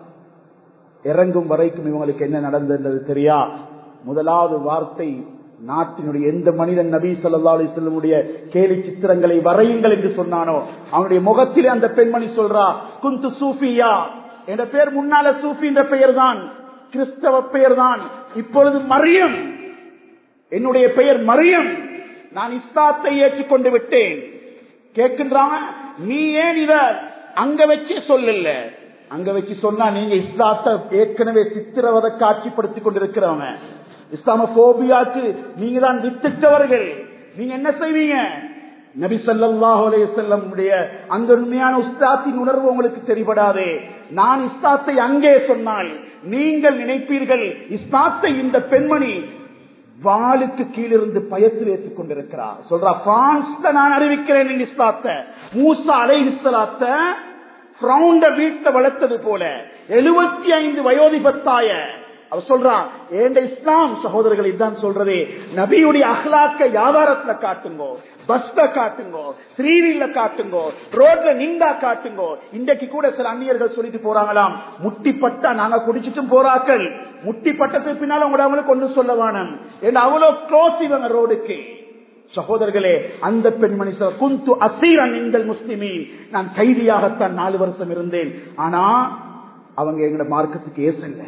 இறங்கும் வரைக்கும் இவங்களுக்கு என்ன நடந்தது தெரியா முதலாவது வார்த்தை நாட்டினுடைய எந்த மனிதன் நபி சொல்லா அலிஸ்லமுடைய கேலி சித்திரங்களை வரையுங்கள் என்று சொன்னானோ அவனுடைய முகத்திலே அந்த பெண்மணி சொல்றா குந்து சூஃபியா என்ற பெயர் முன்னால சூஃபி என்ற பெயர் தான் கிறிஸ்தவ பெயர் தான் இப்பொழுது மரியம் என்னுடைய பெயர் மரியம் நான் இஸ்லாத்தை ஏற்றுக்கொண்டு விட்டேன் கேட்கின்றான் நீ ஏன் இத அங்க வச்சே சொல்லல அங்க வச்சு சொன்னா நீங்க இஸ்லாத்தை ஏற்கனவே சித்திரவதை காட்சிப்படுத்திக் கொண்டிருக்கிறவங்க இஸ்லாம போபியாக்கு நீங்க தான் வித்துட்டவர்கள் நீங்க என்ன செய்வீங்க நபி சல்லாஹ் செல்லமுடைய அந்த உண்மையான உஸ்தாத்தின் உணர்வு உங்களுக்கு தெரிபடாதே நான் இஸ்லாத்தை அங்கே சொன்னால் நீங்கள் நினைப்பீர்கள் இஸ்லாத்தை இந்த பெண்மணி வாளுக்கு கீழிருந்து பயத்தில் ஏற்றுக் கொண்டிருக்கிறார் சொல்றா பிரான்ஸ்ல நான் அறிவிக்கிறேன் இஸ்லாத்தை மூசா அலை இஸ்லாத்த பிரவுண்ட வீட்டை வளர்த்தது போல எழுபத்தி ஐந்து வயோதிபத்தாய அவர் சொல்றான் ஏண்ட இஸ்லாம் சகோதரர்கள் இதுதான் சொல்றதே நபியுடைய அஹ்லாக்க வியாபாரத்துல காட்டுங்கோ பஸ்ல காட்டுங்கோ ஸ்ரீவில்ல காட்டுங்கோ ரோட்ல நின்றா காட்டுங்கோ இன்றைக்கு கூட சில அந்நியர்கள் சொல்லிட்டு போறாங்களாம் முட்டி பட்டா நாங்க குடிச்சிட்டும் போறாக்கள் முட்டி பட்டத்துக்கு பின்னால உங்களை அவங்களுக்கு ஒண்ணு சொல்ல வேணும் ஏன்னா அவ்வளவு க்ளோஸ் இவங்க ரோடுக்கு சகோதரர்களே அந்த பெண்மணி குந்து அசீரன் எங்கள் முஸ்லிமீன் நான் கைதியாகத்தான் நாலு வருஷம் இருந்தேன் ஆனா அவங்க எங்களோட மார்க்கத்துக்கு ஏசல்ல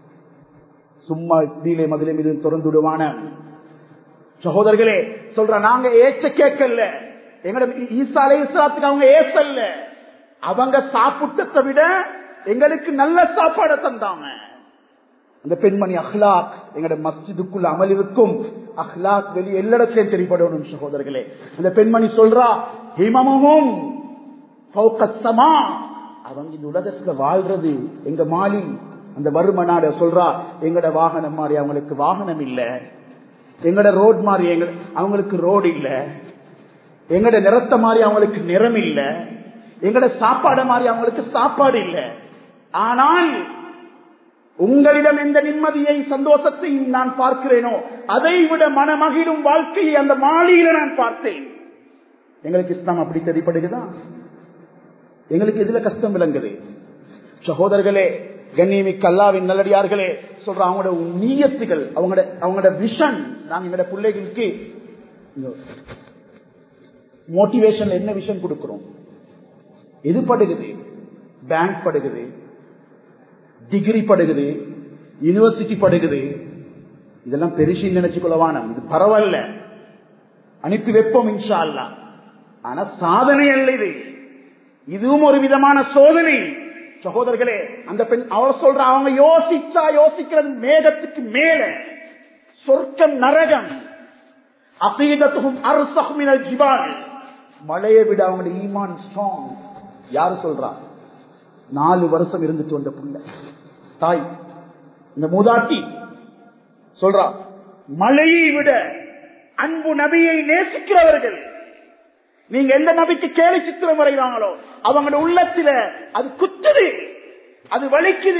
சும்மா தீலே மதிலே மீது திறந்து விடுவான சகோதரர்களே சொல்ற நாங்க ஏச்ச கேட்கல எங்களோட ஈசா அலை இஸ்லாத்துக்கு அவங்க ஏசல்ல அவங்க சாப்பிட்டதை விட எங்களுக்கு நல்ல சாப்பாடை தந்தாங்க அந்த பெண்மணி அஹ்லாக் எங்களோட மஸ்ஜிதுக்குள்ள அமல் இருக்கும் அஹ்லாக் வெளி எல்லாத்தையும் தெரியப்படணும் சகோதரர்களே அந்த பெண்மணி சொல்றா ஹிமமும் அவங்க இந்த உலகத்துல வாழ்றது எங்க மாலி அந்த வறும நாட சொல்றா எங்கட வாகனம் மாதிரி அவங்களுக்கு வாகனம் இல்ல எங்கட ரோட் மாதிரி எங்க அவங்களுக்கு ரோடு இல்ல எங்கட நிறத்த மாதிரி அவங்களுக்கு நிறம் இல்ல எங்கட சாப்பாடு மாதிரி அவங்களுக்கு சாப்பாடு இல்ல ஆனால் உங்களிடம் எந்த நிம்மதியை சந்தோஷத்தையும் நான் பார்க்கிறேனோ அதை விட மனமகிழும் வாழ்க்கையை அந்த மாளிகையில நான் பார்த்தேன் எங்களுக்கு இஸ்லாம் அப்படி தெரிப்படுகிறதா எங்களுக்கு எதுல கஷ்டம் விளங்குது சகோதரர்களே கண்ணியமிக்க அல்லாவின் நல்லடியார்களே சொல்ற அவங்களோட நீயத்துகள் அவங்களோட அவங்களோட விஷன் நாங்க எங்களோட பிள்ளைகளுக்கு மோட்டிவேஷன் என்ன விஷன் கொடுக்கிறோம் எது படுகுது பேங்க் படுகுது டிகிரி படுகுது யூனிவர்சிட்டி படுகுது இதெல்லாம் பெருசு நினைச்சு கொள்ளவானம் இது பரவாயில்ல அனுப்பி வைப்போம் இன்ஷா அல்லா ஆனா சாதனை அல்ல இது இதுவும் ஒரு விதமான சோதனை சகோதரர்களே அந்த பெண் அவள் சொல்ற அவங்க யோசிச்சா யோசிக்கிறது மேகத்துக்கு மேல சொர்க்கம் நரகம் அபீதத்துக்கும் அரசகுமினல் ஜிபால் மழையை விட அவங்களோட ஈமான் ஸ்ட்ராங் யாரு சொல்றா நாலு வருஷம் இருந்துட்டு வந்த புள்ள தாய் இந்த மூதாட்டி சொல்றா மழையை விட அன்பு நபியை நேசிக்கிறவர்கள் நீங்க எந்த நபிக்கு கேலி சித்திரம் வரைகிறாங்களோ அவங்களோட உள்ளத்துல அது குத்துது அது வலிக்குது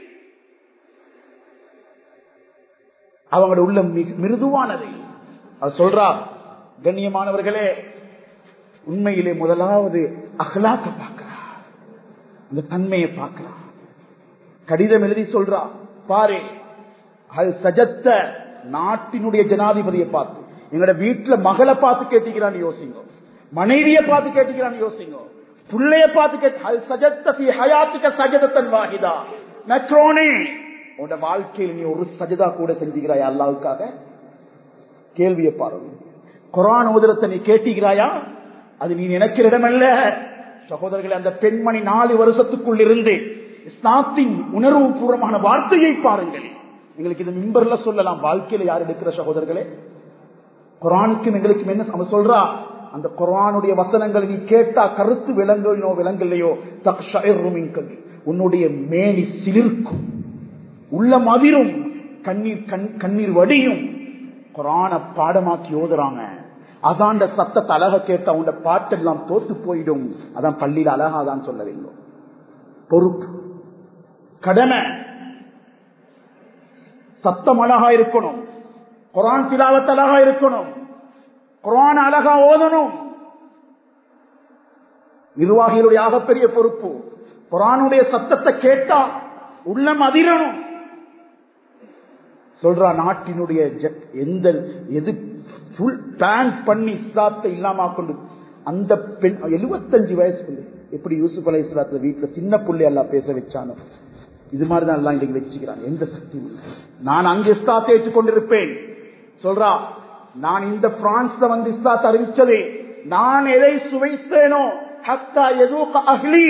அவங்களோட உள்ளம் மிக மிருதுவானது அது சொல்றா கண்ணியமானவர்களே உண்மையிலே முதலாவது அகலாக்க பார்க்கிறா அந்த தன்மையை பார்க்கிறா கடிதம் எழுதி சொல்றா பாரு அது சஜத்த நாட்டினுடைய ஜனாதிபதியை பார்த்து எங்களோட வீட்டுல மகளை பார்த்து கேட்டுக்கிறான்னு யோசிங்க மனைவியை பார்த்து கேட்டுக்கிறான்னு யோசிங்க பிள்ளைய பார்த்து கேட்டு சஜத்த ஹயாத்துக்க சஜதத்தன் வாகிதா மெட்ரோனே உன்னோட வாழ்க்கையில் நீ ஒரு சஜதா கூட செஞ்சுக்கிறாய் அல்லாவுக்காக கேள்வியை பாருங்க குரான் உதிரத்தை நீ கேட்டுக்கிறாயா அது நீ நினைக்கிற இடமல்ல சகோதரர்களே அந்த பெண்மணி நாலு வருஷத்துக்குள் இருந்து இஸ்லாத்தின் உணர்வு பூர்வமான வார்த்தையை பாருங்கள் எங்களுக்கு இது மிம்பர்ல சொல்லலாம் வாழ்க்கையில யார் எடுக்கிற சகோதரர்களே குரானுக்கும் எங்களுக்கும் என்ன அவன் சொல்றா அந்த குரானுடைய வசனங்களை நீ கேட்டா கருத்து விலங்கோ விலங்கல்லையோ தக்ஷருமின் கல்வி உன்னுடைய மேனி சிலிர்க்கும் உள்ள மதிரும் கண்ணீர் கண் கண்ணீர் வடியும் குரான பாடமாக்கி ஓதுறாங்க அதாண்ட சத்தத்தை அழக கேட்ட அவங்க பாட்டெல்லாம் தோத்து போயிடும் அதான் பள்ளியில அழகாதான் சொல்ல வேண்டும் பொறுப்பு கடமை சத்தம் அழகா இருக்கணும் குரான் திலாவத் அழகா இருக்கணும் குரான் அழகா ஓதணும் நிர்வாகிகளுடைய ஆகப்பெரிய பொறுப்பு குரானுடைய சத்தத்தை கேட்டா உள்ளம் அதிரணும் சொல்றா நாட்டினுடைய எந்த எது ஃபுல் பிளான் பண்ணி இஸ்லாத்தை இல்லாம கொண்டு அந்த பெண் எழுபத்தஞ்சு வயசு எப்படி யூசுப் அலை இஸ்லாத்துல வீட்டுல சின்ன புள்ளி எல்லாம் பேச வச்சானோ இது மாதிரிதான் எல்லாம் இன்னைக்கு வச்சுக்கிறாங்க எந்த சக்தியும் இல்லை நான் அங்கு இஸ்லாத்தை ஏற்றுக்கொண்டிருப்பேன் சொல்றா நான் இந்த பிரான்ஸ்ல வந்து இஸ்லாத்தை அறிவிச்சதே நான் எதை சுவைத்தேனோ ஹத்தா எதூக அஹ்லி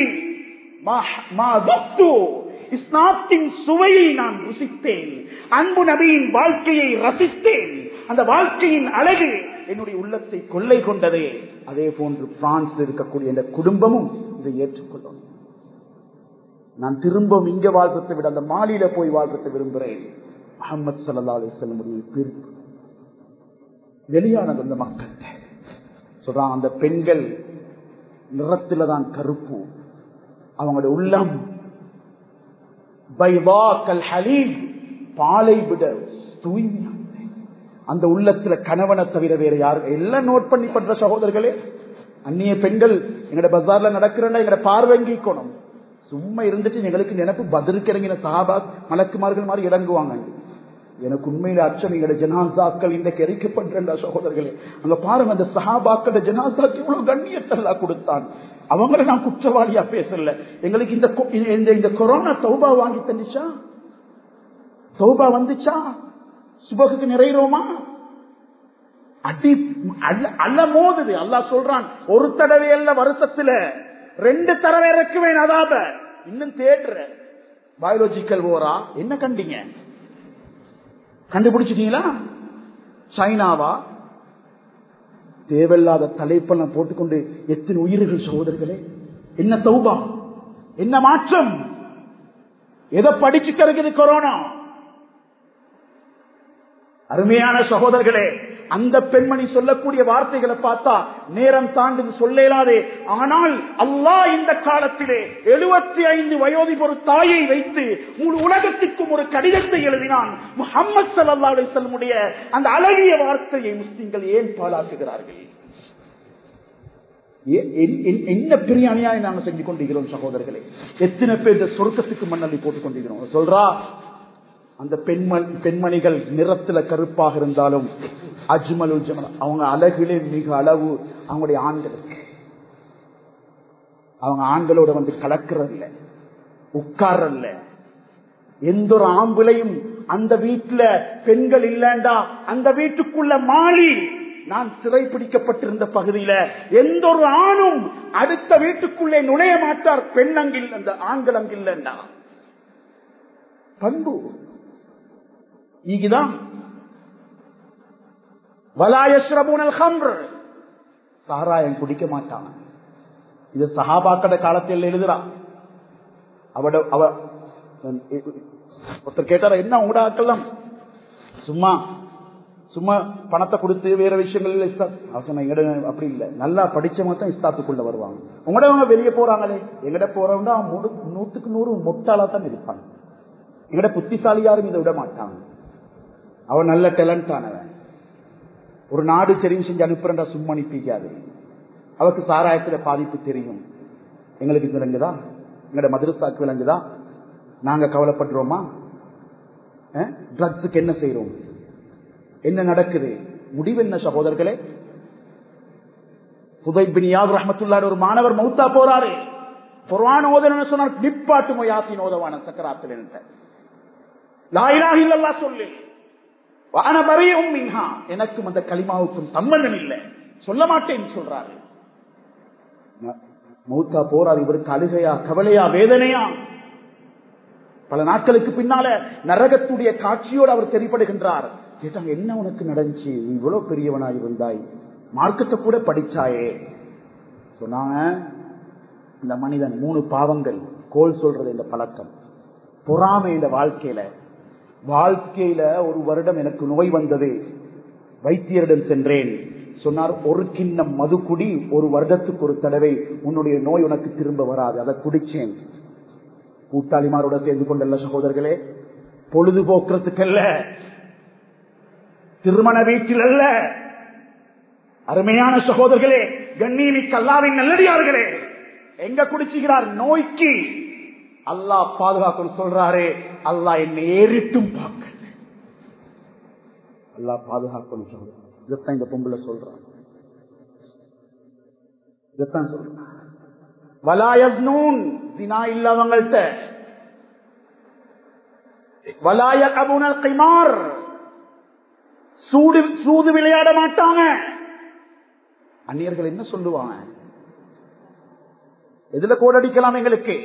இஸ்லாத்தின் சுவையை நான் ருசித்தேன் அன்பு நபியின் வாழ்க்கையை ரசித்தேன் அந்த வாழ்க்கையின் அழகு என்னுடைய உள்ளத்தை கொள்ளை கொண்டதே அதே போன்று பிரான்ஸ் இருக்கக்கூடிய இந்த குடும்பமும் இதை ஏற்றுக்கொள்ளும் நான் திரும்பவும் இங்க வாழ்றதை விட அந்த மாலியில போய் வாழ்றதை விரும்புகிறேன் அகமது சல்லா அலிசல்லமுடைய பிரிப்பு வெளியானது அந்த மக்கள் சொல்றான் அந்த பெண்கள் நிறத்தில தான் கருப்பு அவங்களுடைய உள்ளம் பாலை விட தூய்மையான அந்த உள்ளத்துல கணவனை தவிர வேற யாரும் எல்லாம் நோட் பண்ணி பண்ற சகோதரர்களே அந்நிய பெண்கள் எங்கட பஜார்ல நடக்கிறேன்னா எங்கட பார்வைங்கிக்கணும் சும்மா இருந்துட்டு எங்களுக்கு நினைப்பு பதிலுக்கு இறங்கின சஹாபா மலக்குமார்கள் மாதிரி இறங்குவாங்க எனக்கு உண்மையில அச்சம் எங்களோட ஜனாசாக்கள் இன்றைக்கு எரிக்கப்படுற சகோதரர்களே அங்க பாருங்க அந்த சஹாபாக்கள ஜனாசாக்கு இவ்வளவு கண்ணியத்தெல்லாம் கொடுத்தான் அவங்கள நான் குற்றவாளியா பேசல எங்களுக்கு இந்த இந்த இந்த கொரோனா தௌபா வாங்கி தந்துச்சா தௌபா வந்துச்சா சுபகுக்கு நிறைகிறோமா அடி அல்ல மோதுது அல்லா சொல்றான் ஒரு தடவை அல்ல வருஷத்துல ரெண்டு தடவை இறக்குவேன் அதாப இன்னும் தேடுற பயாலஜிக்கல் ஓரா என்ன கண்டீங்க கண்டுபிடிச்சிட்டீங்களா சைனாவா தேவையில்லாத தலைப்பெல்லாம் போட்டுக்கொண்டு எத்தனை உயிர்கள் சகோதரர்களே என்ன தௌபா என்ன மாற்றம் எதை படிச்சு கிடக்குது கொரோனா அருமையான சகோதரர்களே அந்த பெண்மணி சொல்லக்கூடிய வார்த்தைகளை பார்த்தா நேரம் தாண்டி சொல்லலாதே ஆனால் அல்லாஹ் இந்த காலத்திலே எழுபத்தி ஐந்து வயோதிப ஒரு தாயை வைத்து முழு உலகத்திற்கும் ஒரு கடிதத்தை எழுதினான் முகமது சல்லா அலிசல்முடைய அந்த அழகிய வார்த்தையை முஸ்லிம்கள் ஏன் பாழாக்குகிறார்கள் ஏ- என்- என்- என்ன பெரிய அநியாயம் நாங்க செஞ்சு கொண்டிருக்கிறோம் சகோதரர்களே எத்தனை பேர் இந்த சொர்க்கத்துக்கு மண்ணள்ளி போட்டுக் கொண்டிருக்கிறோம் சொல்றா அந்த பெண்மண் பெண்மணிகள் நிறத்துல கருப்பாக இருந்தாலும் அஜ்மலுல் ஜமல் அவங்க அழகிலே மிக அளவு அவங்களுடைய ஆண்களுக்கு அவங்க ஆண்களோட வந்து கலக்கிறதில்ல உட்கார்றல்ல எந்த ஒரு ஆம்புலையும் அந்த வீட்டுல பெண்கள் இல்லண்டா அந்த வீட்டுக்குள்ள மாளி நான் சிறைப்பிடிக்கப்பட்டிருந்த பகுதியில எந்த ஒரு ஆணும் அடுத்த வீட்டுக்குள்ளே நுழைய மாட்டார் பெண் அங்கில் அந்த ஆண்கள் அங்கில்லண்டா பண்பு ஈகிதான் வலாயஸ்ரபூனல் ஹம்ர் சாராயம் குடிக்க மாட்டான் இது சஹாபாக்கட காலத்தில் எழுதுறா அவட அவ ஒருத்தர் கேட்டாரா என்ன உங்களோட ஆக்கலாம் சும்மா சும்மா பணத்தை கொடுத்து வேற விஷயங்கள் இஸ்தாத் அவசரம் எங்கட அப்படி இல்லை நல்லா படிச்சவங்க தான் இஸ்தாத்துக்குள்ள வருவாங்க உங்களோட அவங்க வெளியே போறாங்களே எங்கட போறவங்க அவன் முழு- நூத்துக்கு நூறு முட்டாளா தான் இருப்பாங்க எங்கட புத்திசாலி யாரும் இதை விட மாட்டாங்க அவன் நல்ல டேலண்ட் ஆனவன் ஒரு நாடு தெரிவு செஞ்சு அனுப்புறா சும்மா அனுப்பிக்காது அவருக்கு சாராயத்துல பாதிப்பு தெரியும் எங்களுக்கு இது விளங்குதா எங்கட மதுரசாக்கு விளங்குதா நாங்க கவலைப்படுறோமா ட்ரக்ஸுக்கு என்ன செய்யறோம் என்ன நடக்குது முடிவு என்ன சகோதரர்களே புதைபினியாப் ரஹமத்துல்லாட ஒரு மாணவர் மௌத்தா போறாரு குர்ஆன் ஓதணும்னு சொன்னார் நிப்பாட்டு மொயாத்தின் ஓதவான சக்கராத்தில் என்ற லாயிலாக இல்லல்லா சொல்லு வான பரையும் மின்ஹா எனக்கும் அந்த களிமாவுக்கும் சம்பந்தம் இல்லை சொல்ல மாட்டேன்னு சொல்றாரு மௌத்தா போறார் இவருக்கு அழுகையா கவலையா வேதனையா பல நாட்களுக்கு பின்னால நரகத்துடைய காட்சியோடு அவர் தெரிப்படுகின்றார் கேட்டாங்க என்ன உனக்கு நடந்துச்சு நீ இவ்வளவு பெரியவனாய் இருந்தாய் மார்க்கத்தை கூட படிச்சாயே சொன்னாங்க இந்த மனிதன் மூணு பாவங்கள் கோல் சொல்றது இந்த பழக்கம் பொறாமை இந்த வாழ்க்கையில வாழ்க்கையில ஒரு வருடம் எனக்கு நோய் வந்தது வைத்தியரிடம் சென்றேன் சொன்னார் ஒரு கிண்ணம் மது குடி ஒரு வருடத்துக்கு ஒரு தடவை உன்னுடைய நோய் உனக்கு திரும்ப வராது அதை குடிச்சேன் கூட்டாளிமாரோட சேர்ந்து கொண்டல்ல சகோதரர்களே பொழுதுபோக்குறதுக்கல்ல திருமண வீட்டில் அல்ல அருமையான சகோதரர்களே கண்ணியமிக்க அல்லாவின் நல்லடியார்களே எங்க குடிச்சுகிறார் நோய்க்கு அல்லாஹ் பாதுகாக்கணும் சொல்றாரே அல்லாஹ் என்னை ஏறிட்டும் பார்க்க அல்லாஹ் பாதுகாக்கணும் சகோதரர் இதைத்தான் இந்த பொம்பளை சொல்றான் இதைத்தான் சொல்றான் வலாயஸ்னூன் ஜினா இல்லாதவங்கள்ட்ட வலாய அபுனல் கைமார் சூடு சூது விளையாட மாட்டாங்க அந்நியர்கள் என்ன சொல்லுவாங்க எதுல கோடடிக்கலாம் எங்களுக்கு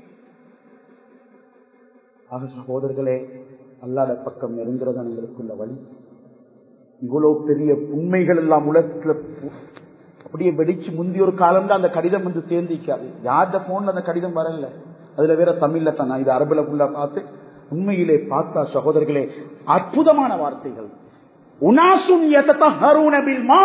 ஆக சகோதரர்களே அல்லாத பக்கம் நெருங்கிறதா எங்களுக்குள்ள வழி இவ்வளவு பெரிய உண்மைகள் எல்லாம் உலகத்துல பு- அப்படியே வெடிச்சு முந்தி ஒரு காலம் தான் அந்த கடிதம் வந்து சேர்ந்திக்காது யார்ட போன்ல அந்த கடிதம் வரல அதுல வேற தமிழ்ல தான் நான் இது அரபுல ஃபுல்லா பார்த்து உண்மையிலே பார்த்தா சகோதரர்களே அற்புதமான வார்த்தைகள் உனாசுன் யததஹரூன பில் மா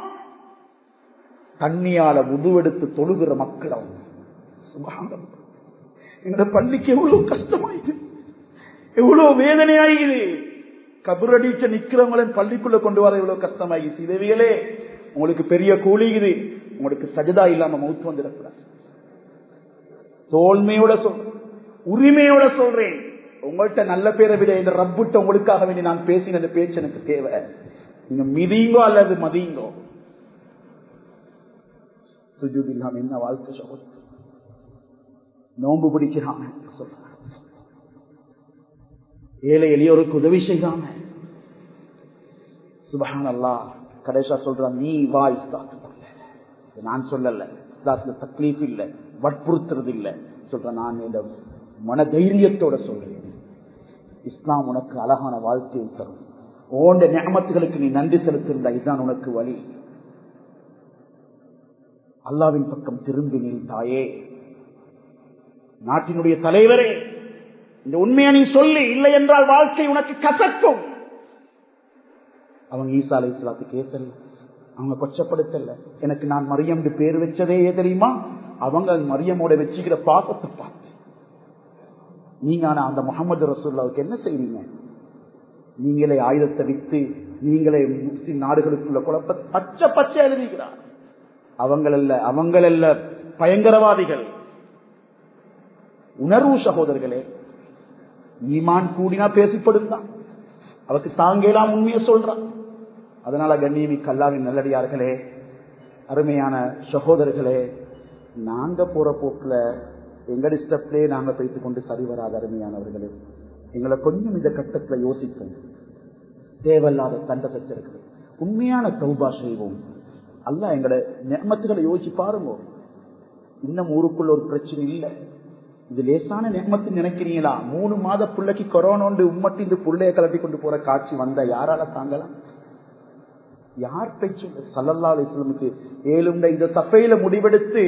தண்ணியால உதுவெடுத்து தொழுகிற மக்கள் அவங்க சுபஹானல்லாஹ். எங்களோட பள்ளிக்கு எவ்வளவு கஷ்டமாயிது எவ்வளவு வேதனையாகுது கபரடிச்ச நிக்கிறவங்களையும் பள்ளிக்குள்ள கொண்டு வர எவ்வளவு கஷ்டமாகிடுச்சு இதவியலே உங்களுக்கு பெரிய கூலிக்குது உங்களுக்கு சஜதா இல்லாம மௌத்து வந்துடக்கூடாது தோல்மையோட சொல் உரிமையோட சொல்றேன் உங்கள்கிட்ட நல்ல பேரை விட இந்த ரப்புட்ட உங்களுக்காக வேண்டி நான் பேசின அந்த பேச்சு எனக்கு தேவை நீங்க மிதிங்கோ அல்லது மதியுங்கோ சுஜூத் இல்லாம என்ன வாழ்க்கை சகோதரர் நோன்பு பிடிக்கிறாங்க சொல்றாங்க ஏழை எளியோருக்கு உதவி செய்றாங்க சுபஹான் அல்லா கடைசா சொல்றான் நீ வா இஸ்லாத்துக்குள்ள இது நான் சொல்லல இஸ்லாத்துல தக்லீஃப் இல்ல வற்புறுத்துறது இல்ல சொல்றேன் நான் இந்த மன தைரியத்தோட சொல்றேன் இஸ்லாம் உனக்கு அழகான வாழ்க்கையை தரும் ஓண்ட ஞாபகத்துகளுக்கு நீ நன்றி செலுத்திருந்தா இதுதான் உனக்கு வழி அல்லாவின் பக்கம் திரும்பி நீ தாயே நாட்டினுடைய தலைவரே இந்த உண்மையை நீ சொல்லி இல்லை என்றால் வாழ்க்கை உனக்கு கசக்கும் அவங்க ஈசா அலை இஸ்லாத்துக்கு ஏசல்ல அவங்க கொச்சப்படுத்தல எனக்கு நான் மரியம் பேர் வச்சதே தெரியுமா அவங்க மரியமோட வச்சுக்கிற பாசத்தை பார்த்து நீங்க ஆனா அந்த முகமது ரசூல்லாவுக்கு என்ன செய்வீங்க நீங்களே ஆயுதத்தை வித்து நீங்களே முஸ்லிம் நாடுகளுக்குள்ள குழப்ப பச்சை பச்சை எழுதுகிறார் அவங்களல்ல அவங்களல்ல பயங்கரவாதிகள் உணர்வு சகோதரர்களே ஈமான் கூடினா பேசிப்படும் தான் அவருக்கு தாங்கலாம் உண்மையை சொல்றான் அதனால கண்ணியமி கல்லாவின் நல்லடியார்களே அருமையான சகோதரர்களே நாங்க போற போக்குல எங்க டிஸ்டப்லே நாங்க பேசிக் கொண்டு சரி வராத அருமையானவர்களே எங்களை கொஞ்சம் இந்த கட்டத்துல யோசிப்போம் தேவையில்லாத சண்டை சச்சரவுகள் உண்மையான தௌபா செய்வோம் அல்ல எங்களை நெமத்துகளை யோசிச்சு பாருங்க இன்னும் ஊருக்குள்ள ஒரு பிரச்சனை இல்லை இது லேசான நெமத்து நினைக்கிறீங்களா மூணு மாத பிள்ளைக்கு கொரோனோண்டு உம்மட்டி இந்த புள்ளைய கலட்டி கொண்டு போற காட்சி வந்த யாரால தாங்கலாம் யார் பேச்சு சல்லல்லா அலிஸ்லமுக்கு ஏழுண்ட இந்த சபையில முடிவெடுத்து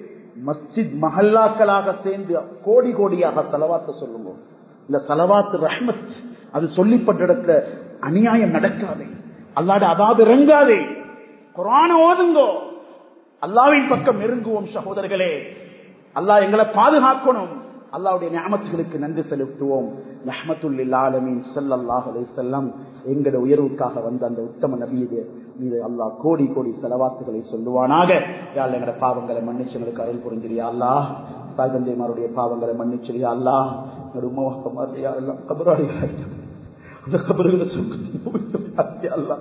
மஸ்ஜித் மஹல்லாக்களாக சேர்ந்து கோடி கோடியாக செலவாத்த சொல்லுங்க இந்த செலவாத்து ரஹ்மத் அது சொல்லிப்பட்ட இடத்துல அநியாயம் நடக்காதே அல்லாட அதாவது இறங்காதே குரான ஓதுங்கோ அல்லாவின் பக்கம் நெருங்குவோம் சகோதரர்களே அல்லாஹ் எங்களை பாதுகாக்கணும் அல்லாவுடைய ஞாபகத்துகளுக்கு நன்றி செலுத்துவோம் நஹமத்துல்லில் ஆலமீன் ஸல்லல்லாஹு அலைஹி வஸல்லம் எங்களுடைய உயர்வுக்காக வந்த அந்த உத்தம நபியுடைய மீது அல்லாஹ் கோடி கோடி செலவாத்துகளை சொல்லுவானாக யாழ் எங்களோட பாவங்களை மன்னிச்சவங்களுக்கு அருள் புரிஞ்சிரியா அல்லாஹ் தாய் தந்தைமாருடைய பாவங்களை மன்னிச்சிரியா அல்லாஹ் எங்களோட உமவாக்கமாக யாரெல்லாம் கபராளிகளாயிட்டோம் அந்த கபறுகளை சுக்கத்தை அல்லா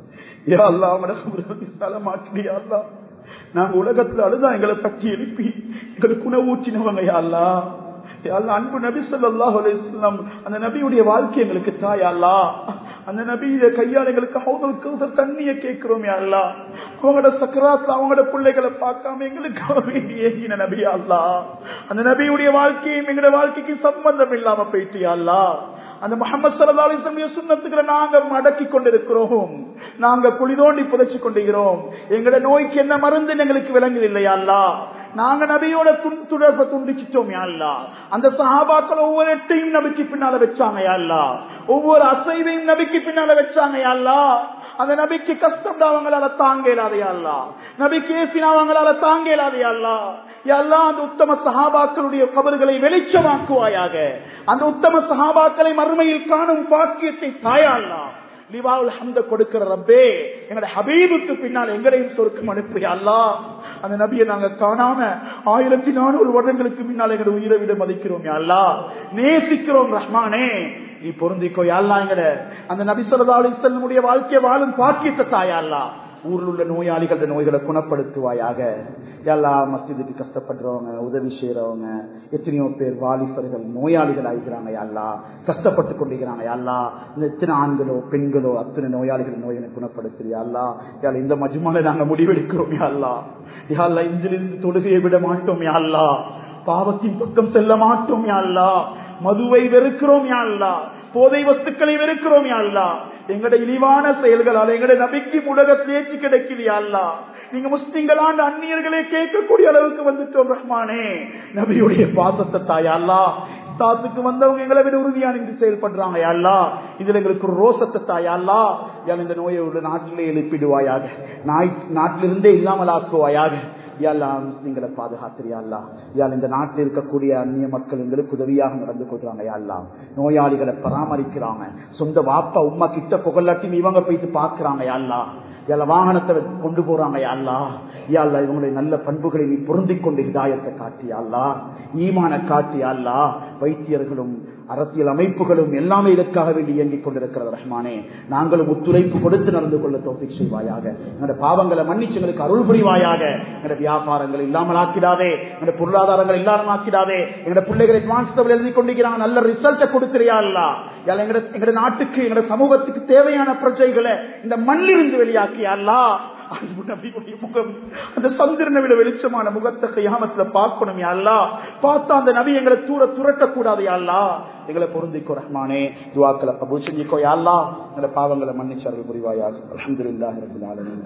யா அல்லா அவனோட கபறுகளை தலமாக்கிறியா அல்லா நாங்க உலகத்துல அழுதா எங்களை தட்டி எழுப்பி எங்களுக்கு உணவு ஊற்றினவங்க யா அல்லா யா அல்லா, அன்பு நபி ஸல்லல்லாஹு அலைஹி வஸல்லம் அந்த நபியுடைய வாழ்க்கை எங்களுக்கு தாயா அல்லா அந்த நபியுடைய கையால் எங்களுக்கு ஹவுதல் கௌசர் தண்ணிய கேட்கிறோம் யா அல்லா அவங்களோட சக்கராத்துல அவங்களோட பிள்ளைகளை பார்க்காம எங்களுக்கு ஏங்கின நபியா அல்லா அந்த நபியுடைய வாழ்க்கையும் எங்களோட வாழ்க்கைக்கு சம்பந்தம் இல்லாம போயிட்டு யா அல்லா அந்த முகமது சல்லா அலிஸ்லமிய சுண்ணத்துக்களை நாங்க மடக்கி கொண்டிருக்கிறோம் நாங்க குழி தோண்டி புதைச்சு கொண்டிருக்கிறோம் எங்களோட நோய்க்கு என்ன மருந்து எங்களுக்கு விளங்குது இல்லையா அல்லா நாங்க நபியோட துன் தொடர்பை துண்டிச்சிட்டோம் யாழ்லா அந்த சஹாபாக்கள் ஒவ்வொரு எட்டையும் நபிக்கு பின்னால வச்சாங்க யாழ்லா ஒவ்வொரு அசைவையும் நபிக்கு பின்னால வச்சாங்க யாழ்லா அந்த நபிக்கு கஷ்டம் அவங்களால தாங்க இல்லாதையல்லா நபிக்கு ஏசினா அவங்களால தாங்க இல்லாதையல்லா எல்லாம் அந்த உத்தம சகாபாக்களுடைய கபர்களை வெளிச்சமாக்குவாயாக அந்த உத்தம சகாபாக்களை மறுமையில் காணும் பாக்கியத்தை தாயாள்லா லிவாவுல் ஹம்த கொடுக்கிற ரப்பே எங்களுடைய ஹபீபுக்கு பின்னால் எங்களையும் சொருக்கம் அனுப்பியா அல்லா அந்த நபியை நாங்க காணாம ஆயிரத்தி நானூறு வருடங்களுக்கு முன்னால் எங்களுடைய உயிரை விட மதிக்கிறோம் அல்லா நேசிக்கிறோம் ரஹ்மானே நீ பொருந்திக்கோ யாழ்லா எங்கட அந்த நபி சொல்லா அலிசல்லமுடைய வாழ்க்கையை வாழும் பாக்கியத்தை தாயாள்லா ஊரில் உள்ள நோயாளிகள நோய்களை குணப்படுத்துவாயாக எல்லா மஸ்ஜிதுக்கு கஷ்டப்படுறவங்க உதவி செய்யறவங்க எத்தனையோ பேர் வாலிபர்கள் நோயாளிகள் ஆகிறாங்க யாழ்லா கஷ்டப்பட்டு கொண்டிருக்கிறாங்க யாழ்லா இந்த எத்தனை ஆண்களோ பெண்களோ அத்தனை நோயாளிகள் நோயை குணப்படுத்துறியா அல்லா யாழ் இந்த மஜ்மால நாங்க முடிவெடுக்கிறோம் யாழ்லா யாழ்லா இதிலிருந்து தொழுகையை விட மாட்டோம் யாழ்லா பாவத்தின் பக்கம் செல்ல மாட்டோம் யாழ்லா மதுவை வெறுக்கிறோம் யாழ்லா போதை வஸ்துக்களை வெறுக்கிறோம் யாழ்லா எங்கட இழிவான செயல்களால் எங்கட நபிக்கு உலக தேர்ச்சி கிடைக்கலையா அல்லா நீங்க முஸ்லிம்களாண்ட அந்நியர்களே கேட்கக்கூடிய அளவுக்கு வந்துட்டோம் ரஹ்மானே நபியுடைய பாசத்தை தாயல்லா தாத்துக்கு வந்தவங்க எங்களை விட உறுதியா நின்று செயல்படுறாங்க யாழ்லா இதுல எங்களுக்கு ஒரு ரோசத்தை தாயல்லா யாழ் இந்த நோயை உள்ள நாட்டிலே எழுப்பிடுவாயாக நாய் நாட்டிலிருந்தே இல்லாமல் ஆக்குவாயாக யாழ்லா முஸ்லிம்களை பாதுகாத்திரியாள்லா யாழ் இந்த நாட்டில் இருக்கக்கூடிய அந்நிய மக்கள் எங்களுக்கு உதவியாக நடந்து கொள்றாங்க யாழ்லா நோயாளிகளை பராமரிக்கிறாங்க சொந்த வாப்பா உமா கிட்ட புகழாட்டி இவங்க போயிட்டு பாக்குறாங்க யாழ்லா யாழ வாகனத்தை கொண்டு போறாங்க யாழ்லா யாழ்லா இவங்களுடைய நல்ல பண்புகளை நீ பொருந்தி கொண்டு ஹிதாயத்தை காட்டியாள்லா ஈமான காட்டியாள்லா வைத்தியர்களும் அரசியல் அமைப்புகளும் எல்லாமே இதற்காக வேண்டி இயங்கிக் கொண்டிருக்கிறது ரஹ்மானே நாங்களும் ஒத்துழைப்பு கொடுத்து நடந்து கொள்ள தோப்பிக் செய்வாயாக எங்களுடைய பாவங்களை மன்னிச்சு எங்களுக்கு அருள் புரிவாயாக எங்களுடைய வியாபாரங்கள் இல்லாமல் ஆக்கிடாதே எங்களுடைய பொருளாதாரங்கள் இல்லாமல் ஆக்கிடாதே எங்களுடைய பிள்ளைகளை கான்ஸ்டபிள் எழுதி கொண்டிருக்கிறாங்க நல்ல ரிசல்ட்டை கொடுத்துறியா இல்ல எங்களுடைய எங்களுடைய நாட்டுக்கு எங்களுடைய சமூகத்துக்கு தேவையான பிரஜைகளை இந்த மண்ணிலிருந்து வெளியாக்கியா அல்லா அன்பு நபியுடைய முகம் அந்த சந்திரனை விட வெளிச்சமான முகத்தை கையாமத்துல பார்க்கணும் யாழ்லா பார்த்தா அந்த நபி எங்களை தூர துரட்ட கூடாது யாழ்லா எங்களை பொருந்திக்கோ ரஹ்மானே துவாக்களை கபூல் செஞ்சுக்கோ யாழ்லா எங்களை பாவங்களை மன்னிச்சார்கள் புரிவாயாக அலமதுல்லாஹி ரபில் ஆலமீன்